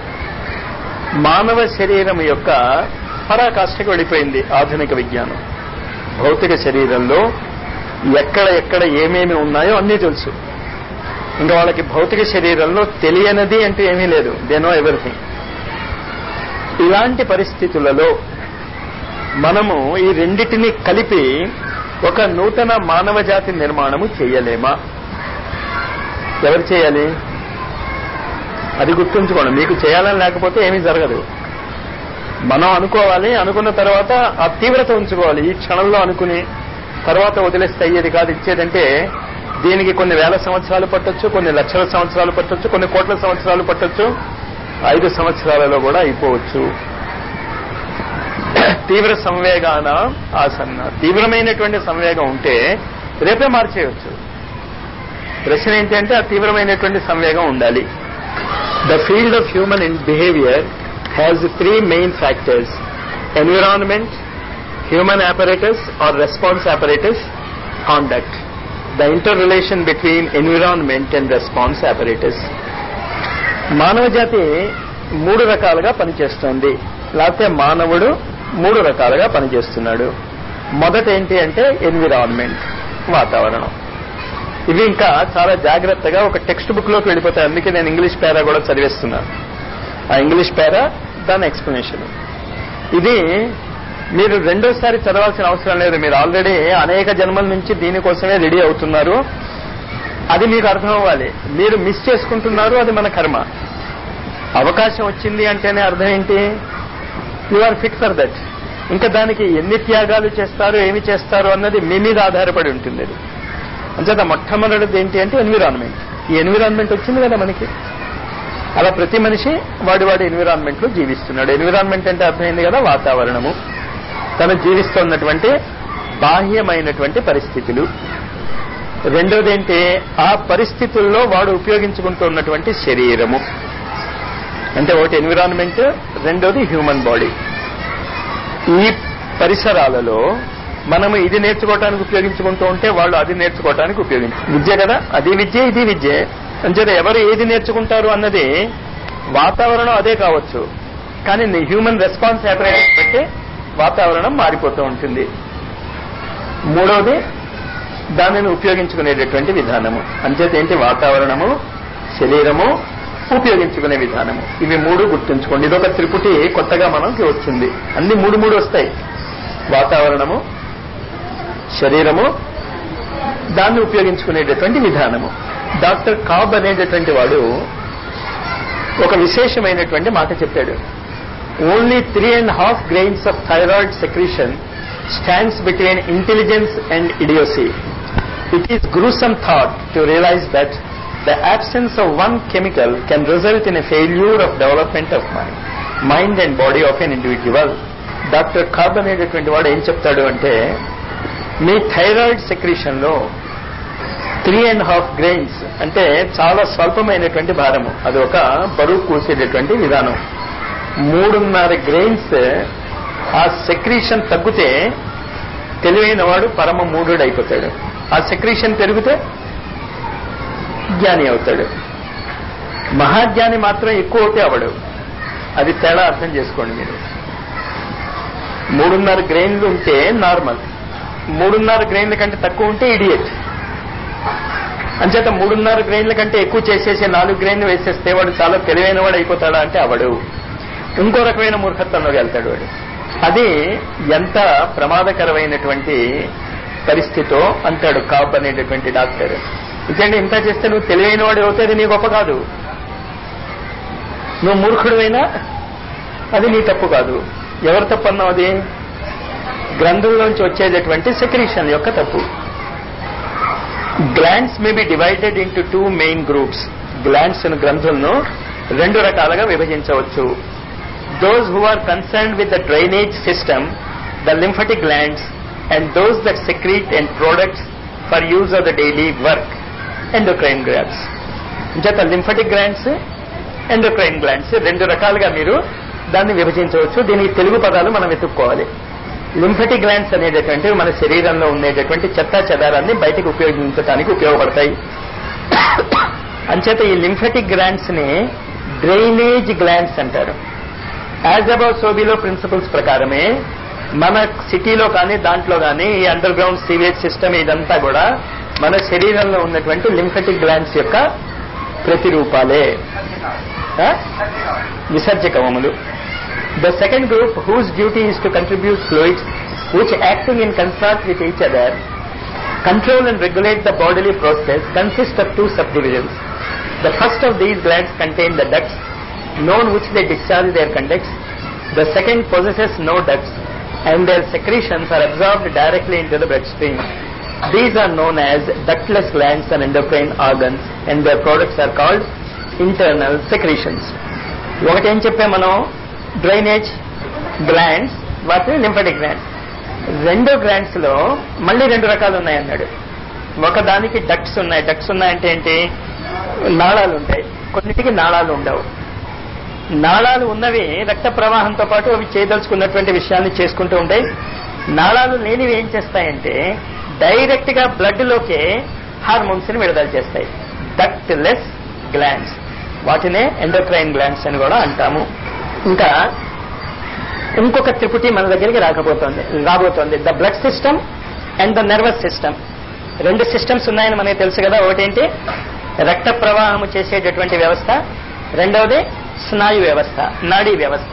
మానవ శరీరం యొక్క పరాకాష్ఠకు వెళ్ళిపోయింది ఆధునిక విజ్ఞానం భౌతిక శరీరంలో ఎక్కడ ఎక్కడ ఏమేమి ఉన్నాయో అన్నీ తెలుసు ఇంకా వాళ్ళకి భౌతిక శరీరంలో తెలియనిది అంటూ ఏమీ లేదు దే నో ఎవ్రీథింగ్ ఇలాంటి పరిస్థితులలో మనము ఈ రెండిటిని కలిపి ఒక నూతన మానవ జాతి నిర్మాణము చేయలేమా ఎవరు చేయాలి అది గుర్తుంచుకోండి మీకు చేయాలని లేకపోతే ఏమీ జరగదు మనం అనుకోవాలి అనుకున్న తర్వాత ఆ తీవ్రత ఉంచుకోవాలి ఈ క్షణంలో అనుకుని తర్వాత వదిలేస్తే అయ్యేది కాదు ఇచ్చేదంటే దీనికి కొన్ని వేల సంవత్సరాలు పట్టొచ్చు కొన్ని లక్షల సంవత్సరాలు పట్టొచ్చు కొన్ని కోట్ల సంవత్సరాలు పట్టొచ్చు ఐదు సంవత్సరాలలో కూడా అయిపోవచ్చు తీవ్ర సంవేగాన ఆసన్న తీవ్రమైనటువంటి సంవేగం ఉంటే రేపే మార్చేయవచ్చు ప్రశ్న ఏంటంటే ఆ తీవ్రమైనటువంటి సంవేగం ఉండాలి the field of human in behaviour has three main factors environment human apparatus or response apparatus conduct the interrelation between environment and response apparatus మానవ జాతి మూడు రకాలుగా పనిచేస్తుంది లేకపోతే మానవుడు మూడు రకాలుగా పనిచేస్తున్నాడు మొదట ఏంటి అంటే ఎన్విరాన్మెంట్ వాతావరణం ఇవి ఇంకా చాలా జాగ్రత్తగా ఒక టెక్స్ట్ బుక్ లోకి వెళ్ళిపోతాయి అందుకే నేను ఇంగ్లీష్ పేరా కూడా చదివేస్తున్నాను ఆ ఇంగ్లీష్ పేరా దాని ఎక్స్ప్లెనేషన్ ఇది మీరు రెండోసారి చదవాల్సిన అవసరం లేదు మీరు ఆల్రెడీ అనేక జన్మల నుంచి దీనికోసమే రెడీ అవుతున్నారు అది మీకు అర్థం అవ్వాలి మీరు మిస్ చేసుకుంటున్నారు అది మన కర్మ అవకాశం వచ్చింది అంటేనే అర్థం ఏంటి you are fit for that ఇంకా దానికి ఎన్ని త్యాగాలు చేస్తారు ఏమి చేస్తారు అన్నది మీ మీద ఆధారపడి ఉంటుంది అది అంచేత మొట్టమొదటిది ఏంటి అంటే ఎన్విరాన్మెంట్ ఈ ఎన్విరాన్మెంట్ వచ్చింది కదా మనకి అలా ప్రతి మనిషి వాడి వాడి ఎన్విరాన్మెంట్ లో జీవిస్తున్నాడు ఎన్విరాన్మెంట్ అంటే అర్థమైంది కదా వాతావరణము తను జీవిస్తున్నటువంటి బాహ్యమైనటువంటి పరిస్థితులు రెండోది ఏంటి ఆ పరిస్థితుల్లో వాడు ఉపయోగించుకుంటున్నటువంటి శరీరము అంటే ఒకటి ఎన్విరాన్మెంట్ రెండోది హ్యూమన్ బాడీ ఈ పరిసరాలలో మనము ఇది నేర్చుకోవడానికి ఉపయోగించుకుంటూ ఉంటే వాళ్ళు అది నేర్చుకోవడానికి ఉపయోగించు విద్య కదా అది విద్య ఇది విద్య అంచేత ఎవరు ఏది నేర్చుకుంటారు అన్నది వాతావరణం అదే కావచ్చు కానీ హ్యూమన్ రెస్పాన్స్ అపరేటస్ బట్టి వాతావరణం మారిపోతూ ఉంటుంది మూడవది దానిని ఉపయోగించుకునేటటువంటి విధానము అంచేత ఏంటి వాతావరణము శరీరము ఉపయోగించుకునే విధానము ఇవి మూడు గుర్తుంచుకోండి ఇదొక త్రిపుటి కొత్తగా మనకి వచ్చింది అన్ని మూడు మూడు వస్తాయి వాతావరణము శరీరము దాన్ని ఉపయోగించుకునేటటువంటి విధానము డాక్టర్ కాబ్ అనేటటువంటి వాడు ఒక విశేషమైనటువంటి మాట చెప్పాడు only three and half grains of thyroid secretion stands between intelligence and idiocy it is gruesome thought to realise that the absence of one chemical can result in a failure of development of mind, mind and body of an individual. Doctor Carb అనేటటువంటి వాడు ఏం చెప్తాడు అంటే మీ thyroid secretion లో three and half grains అంటే చాలా స్వల్పమైనటువంటి భారము అది ఒక బరువు కూసేటటువంటి విధానం మూడున్నర గ్రెయిన్స్ ఆ సెక్రీషన్ తగ్గితే తెలివైన వాడు పరమ మూఢుడు అయిపోతాడు ఆ సెక్రీషన్ పెరిగితే జ్ఞాని అవుతాడు మహాజ్ఞాని మాత్రం ఎక్కువ అవుతే అవడు అది తేడా అర్థం చేసుకోండి మీరు మూడున్నర గ్రెయిన్లు ఉంటే నార్మల్ మూడున్నర గ్రెయిన్ల కంటే తక్కువ ఉంటే ఇడియట్ అంచేత మూడున్నర గ్రెయిన్ల కంటే ఎక్కువ చేసేసి నాలుగు గ్రెయిన్లు వేసేస్తే వాడు చాలా తెలివైన వాడు అయిపోతాడా అంటే అవడు ఇంకో రకమైన మూర్ఖత్వంలోకి వెళ్తాడు వాడు అది ఎంత ప్రమాదకరమైనటువంటి పరిస్థితో అంటాడు కాబ్ అనేటటువంటి డాక్టర్ ఎందుకంటే ఇంత చేస్తే నువ్వు తెలివైన వాడు అవుతుంది నీ గొప్ప కాదు నువ్వు మూర్ఖుడువైనా అది నీ తప్పు కాదు ఎవరు తప్పు అన్నావు అది గ్రంథంలోంచి వచ్చేటటువంటి సెక్రీషన్ యొక్క తప్పు glands may be divided into two main groups glands గ్రంథులను రెండు రకాలుగా విభజించవచ్చు those who are concern with the drainage system the lymphatic glands and those that secrete and products for use of the daily work endocrine glands ఇంచేత lymphatic glands endocrine glands రెండు రకాలుగా మీరు దాన్ని విభజించవచ్చు దీనికి తెలుగు పదాలు మనం వెతుక్కోవాలి లింఫటిక్ గ్లాండ్స్ అనేటటువంటి మన శరీరంలో ఉండేటటువంటి చెత్త చెదారాన్ని బయటకు ఉపయోగించడానికి ఉపయోగపడతాయి అంచేత ఈ లింఫటిక్ గ్లాండ్స్ ని డ్రైనేజ్ గ్లాండ్స్ అంటారు యాజ్ అబౌవ్ సోబిలో ప్రిన్సిపల్స్ ప్రకారమే మన సిటీలో కానీ దాంట్లో కానీ ఈ అండర్ గ్రౌండ్ సీవేజ్ సిస్టమ్ ఇదంతా కూడా మన శరీరంలో ఉన్నటువంటి లింఫటిక్ గ్లాండ్స్ యొక్క ప్రతిరూపాలే ఆ? విసర్జకవములు the second group whose duty is to contribute fluids which acting in concert with each other control and regulate the bodily process consist of two subdivisions. The first of these glands contain the ducts, known which they discharge their conducts. The second possesses no ducts, and their secretions are absorbed directly into the bloodstream. These are known as ductless glands and endocrine organs, and their products are called internal secretions. ఒకటి ఏం చెప్పాం మనం drainage glands వాటిని lymphatic glands రెండో glands లో మళ్ళీ రెండు రకాలు ఉన్నాయి అన్నాడు ఒక దానికి డక్ట్స్ ఉన్నాయి డక్ట్స్ ఉన్నాయంటే ఏంటి నాళాలు ఉంటాయి కొన్నిటికి నాళాలు ఉండవు నాళాలు ఉన్నవి రక్త ప్రవాహంతో పాటు అవి చేయదలుచుకున్నటువంటి విషయాన్ని చేసుకుంటూ ఉంటాయి నాళాలు లేనివి ఏం చేస్తాయంటే డైరెక్ట్ గా బ్లడ్ లోకే హార్మోన్స్ ని విడుదల చేస్తాయి డక్ట్ లెస్ గ్లాండ్స్ వాటినే ఎండోక్రైన్ గ్లాండ్స్ అని కూడా అంటాము ఇంకా ఇంకొక త్రిపుటి మన దగ్గరికి రాకపోతుంది రాబోతోంది the blood system and the nervous system రెండు సిస్టమ్స్ ఉన్నాయని మనకి తెలుసు కదా ఒకటేంటి రక్త ప్రవాహం చేసేటటువంటి వ్యవస్థ రెండవది స్నాయు వ్యవస్థ నాడీ వ్యవస్థ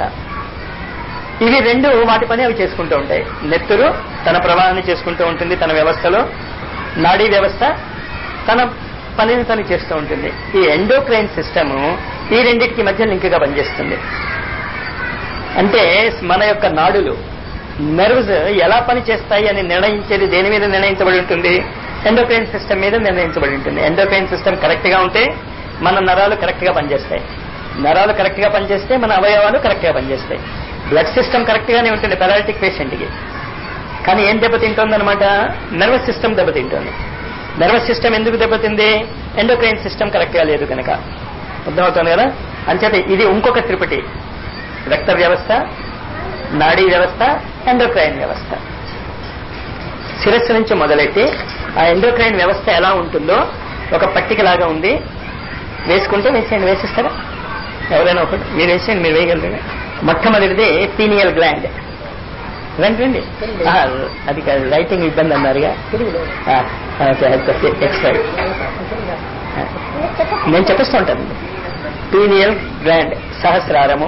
ఇవి రెండు వాటి పని అవి చేసుకుంటూ ఉంటాయి నెత్తురు తన ప్రవాహాన్ని చేసుకుంటూ ఉంటుంది తన వ్యవస్థలో నాడీ వ్యవస్థ తన పనిని తను చేస్తూ ఉంటుంది ఈ ఎండోక్రైన్ సిస్టమ్ ఈ రెండింటికి మధ్య లింక్గా పనిచేస్తుంది అంటే మన యొక్క నాడులు నర్వ్స్ ఎలా పని చేస్తాయి అని నిర్ణయించేది దేని మీద నిర్ణయించబడి ఉంటుంది ఎండోక్రైన్ సిస్టమ్ మీద నిర్ణయించబడి ఉంటుంది ఎండోక్రైన్ సిస్టమ్ కరెక్ట్ గా ఉంటే మన నరాలు కరెక్ట్ గా పనిచేస్తాయి నరాలు కరెక్ట్ గా పనిచేస్తే మన అవయవాలు కరెక్ట్ గా పనిచేస్తాయి బ్లడ్ సిస్టమ్ కరెక్ట్ గానే ఉంటుంది పెరాలిటిక్ పేషెంట్ కి కానీ ఏం దెబ్బతింటుంది అనమాట నర్వస్ సిస్టమ్ దెబ్బతింటుంది నర్వస్ సిస్టమ్ ఎందుకు దెబ్బతింది ఎండోక్రైన్ సిస్టమ్ కరెక్ట్ గా లేదు కనుక అర్థమవుతుంది కదా అంచేత ఇది ఇంకొక త్రిపటి రక్త వ్యవస్థ నాడీ వ్యవస్థ ఎండోక్రైన్ వ్యవస్థ శిరస్సు నుంచి మొదలెట్టి ఆ ఎండోక్రైన్ వ్యవస్థ ఎలా ఉంటుందో ఒక పట్టిక లాగా ఉంది వేసుకుంటే వేసేయండి వేసిస్తారా ఎవరైనా ఒకటి మీరు వేసేయండి మీరు వేయగలరు మొట్టమొదటిది పీనియల్ గ్లాండ్ రండి రండి ఆ, అది కాదు రైటింగ్ ఇబ్బంది అన్నారుగా ఆ, ఓకే ఎక్స్ట్రా నేను చెప్పిస్తూ ఉంటాను పీనియల్ గ్లాండ్ సహస్రారము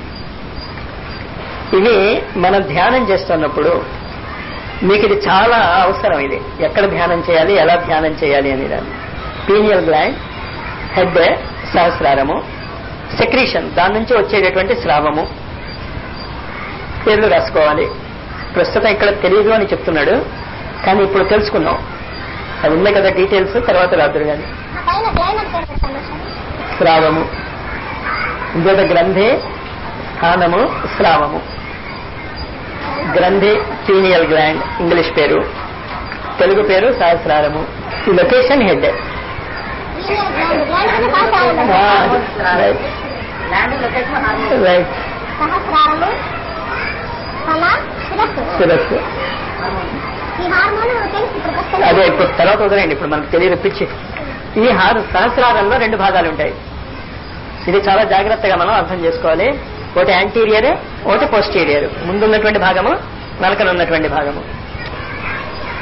ఇవి మనం ధ్యానం చేస్తున్నప్పుడు మీకు ఇది చాలా అవసరం ఇది ఎక్కడ ధ్యానం చేయాలి ఎలా ధ్యానం చేయాలి అని దాన్ని పీనియల్ గ్లాండ్ హెడ్ సహస్రారము సెక్రీషన్ దాని నుంచి వచ్చేటటువంటి స్రావము పేర్లు రాసుకోవాలి ప్రస్తుతం ఇక్కడ తెలియదు అని చెప్తున్నాడు కానీ ఇప్పుడు తెలుసుకున్నాం అది ఉన్నాయి కదా డీటెయిల్స్ తర్వాత రాత్రి కానీ పైన గ్లైనర్ పేరు పెట్టండి సార్ స్రావము ఇంకొక గ్రంథి స్థానము స్రావము గ్రంథి పీనియల్ గ్లాండ్ ఇంగ్లీష్ పేరు తెలుగు పేరు సహస్రారము ఈ location head linear gland gland అంటే సహస్రారం right gland location hormone right సహస్రారము తల శిరస్సు శిరస్సు ఈ హార్మోన్ తెలుసు ఇప్పుడు వస్తుంది అదే ఇప్పుడు తర్వాత వదిలేండి ఇప్పుడు మనకు తెలియదు పిచ్చి ఈ హార్ సహస్రారంలో రెండు భాగాలు ఉంటాయి ఇది చాలా జాగ్రత్తగా మనం అర్థం చేసుకోవాలి ఒకటి యాంటీరియర్ ఒకటి పోస్టీరియర్ ముందున్నటువంటి భాగము వెనకన ఉన్నటువంటి భాగము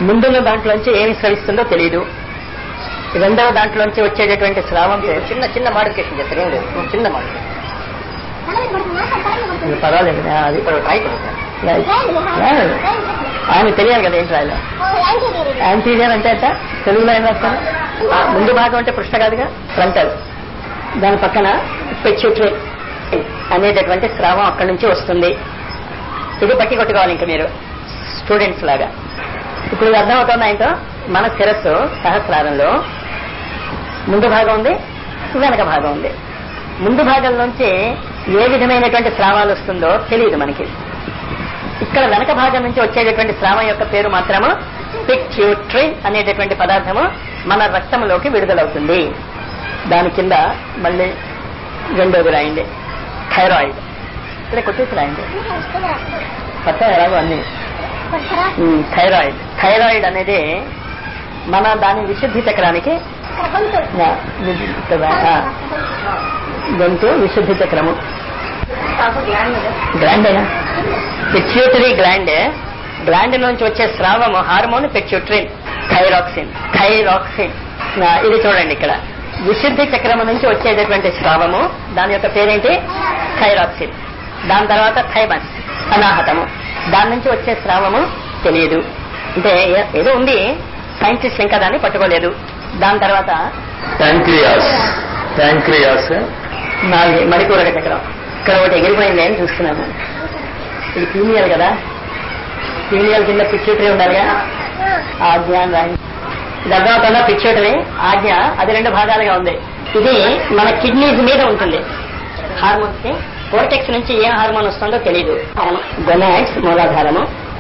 ముందున్న దాంట్లోంచి ఏమి స్రవిస్తుందో తెలియదు రెండవ దాంట్లోంచి వచ్చేటటువంటి స్రావం పేరు చిన్న చిన్న మాడిఫికేషన్ చేస్తారు ఏం లేదు చిన్న మాడిఫికేషన్ తల మీద పడుతుందా సార్ తల మీద ఇది పడుతుంది పర్వాలేదు ఆ, అది ఇప్పుడు ట్రై చేయండి రైట్. రాయండి, రాయండి. రాయండి. ఆమె తెలియాలి కదా ఏంటి రాయాలో ఓ, యాంటీరియర్ ఇది. యాంటీరియర్ అంటే ఎంత తెలుగులో ఏం రాస్తారు ఆ, ముందు భాగం అంటే పృష్ఠ కాదుగా ఫ్రంటల్ దాని పక్కన పెచ్యూటరీ అనేటటువంటి స్రావం అక్కడి నుంచి వస్తుంది ఇది పట్టి కొట్టుకోవాలి ఇంకా మీరు స్టూడెంట్స్ లాగా ఇప్పుడు ఇది అర్థమవుతుందా ఏంటో మన శిరస్సు సహస్రారంలో ముందు భాగం ఉంది వెనక భాగం ఉంది ముందు భాగంలోంచి ఏ విధమైనటువంటి స్రావాలు వస్తుందో తెలియదు మనకి ఇక్కడ వెనక భాగం నుంచి వచ్చేటటువంటి స్రావం యొక్క పేరు మాత్రము పిక్యూట్రీ అనేటటువంటి పదార్థము మన రక్తంలోకి విడుదలవుతుంది దాని కింద మళ్ళీ రెండోది రాయండి థైరాయిడ్ ఇక్కడ కొట్టేసి రాయండి ఇంకా వస్తుందా? కొత్త ఎలాగో అన్ని కొడతారా? ఉమ్, థైరాయిడ్ థైరాయిడ్ అనేది మన దాని విశుద్ధి చక్రానికి ఇక్కడ గొంతు. ఆ, ఇది ఇక్కడ, ఆ, గొంతు విశుద్ధి చక్రము గ్లాండ్ అయినా పిచ్యూటరీ గ్లాండ్ గ్లాండ్ నుంచి వచ్చే స్రావము హార్మోన్ పిచ్యూటరిన్ థైరాక్సిన్ థైరాక్సిన్ ఆ, ఇది చూడండి ఇక్కడ విశుద్ధి చక్రము నుంచి వచ్చేటటువంటి స్రావము దాని యొక్క పేరేంటి థైరాక్సిన్ దాని తర్వాత థైమస్ అనాహతము దాని నుంచి వచ్చే స్రావము తెలియదు అంటే ఏ- ఏదో ఉంది సైంటిస్ట్ ఇంకా దాన్ని పట్టుకోలేదు దాని తర్వాత ప్యాంక్రియాస్ ప్యాంక్రియాస్ నాలుగు మణిపూరక చక్రం ఇక్కడ ఒకటి ఎగిరిపోయింది అని చూస్తున్నాము ఇది పీనియల్ కదా పీనియల్ కింద పిచ్యూటరీ ఉండాలిగా ఆజ్ఞ అని రాయండి ఇది అర్థమవుతుందా పిచ్యూటరీ ఆజ్ఞ అది రెండు భాగాలుగా ఉంది ఇది మన కిడ్నీస్ మీద ఉంటుంది హార్మోన్స్ కి కోర్టెక్స్ నుంచి ఏ హార్మోన్ వస్తుందో తెలియదు గొనాక్స్ మూలాధారము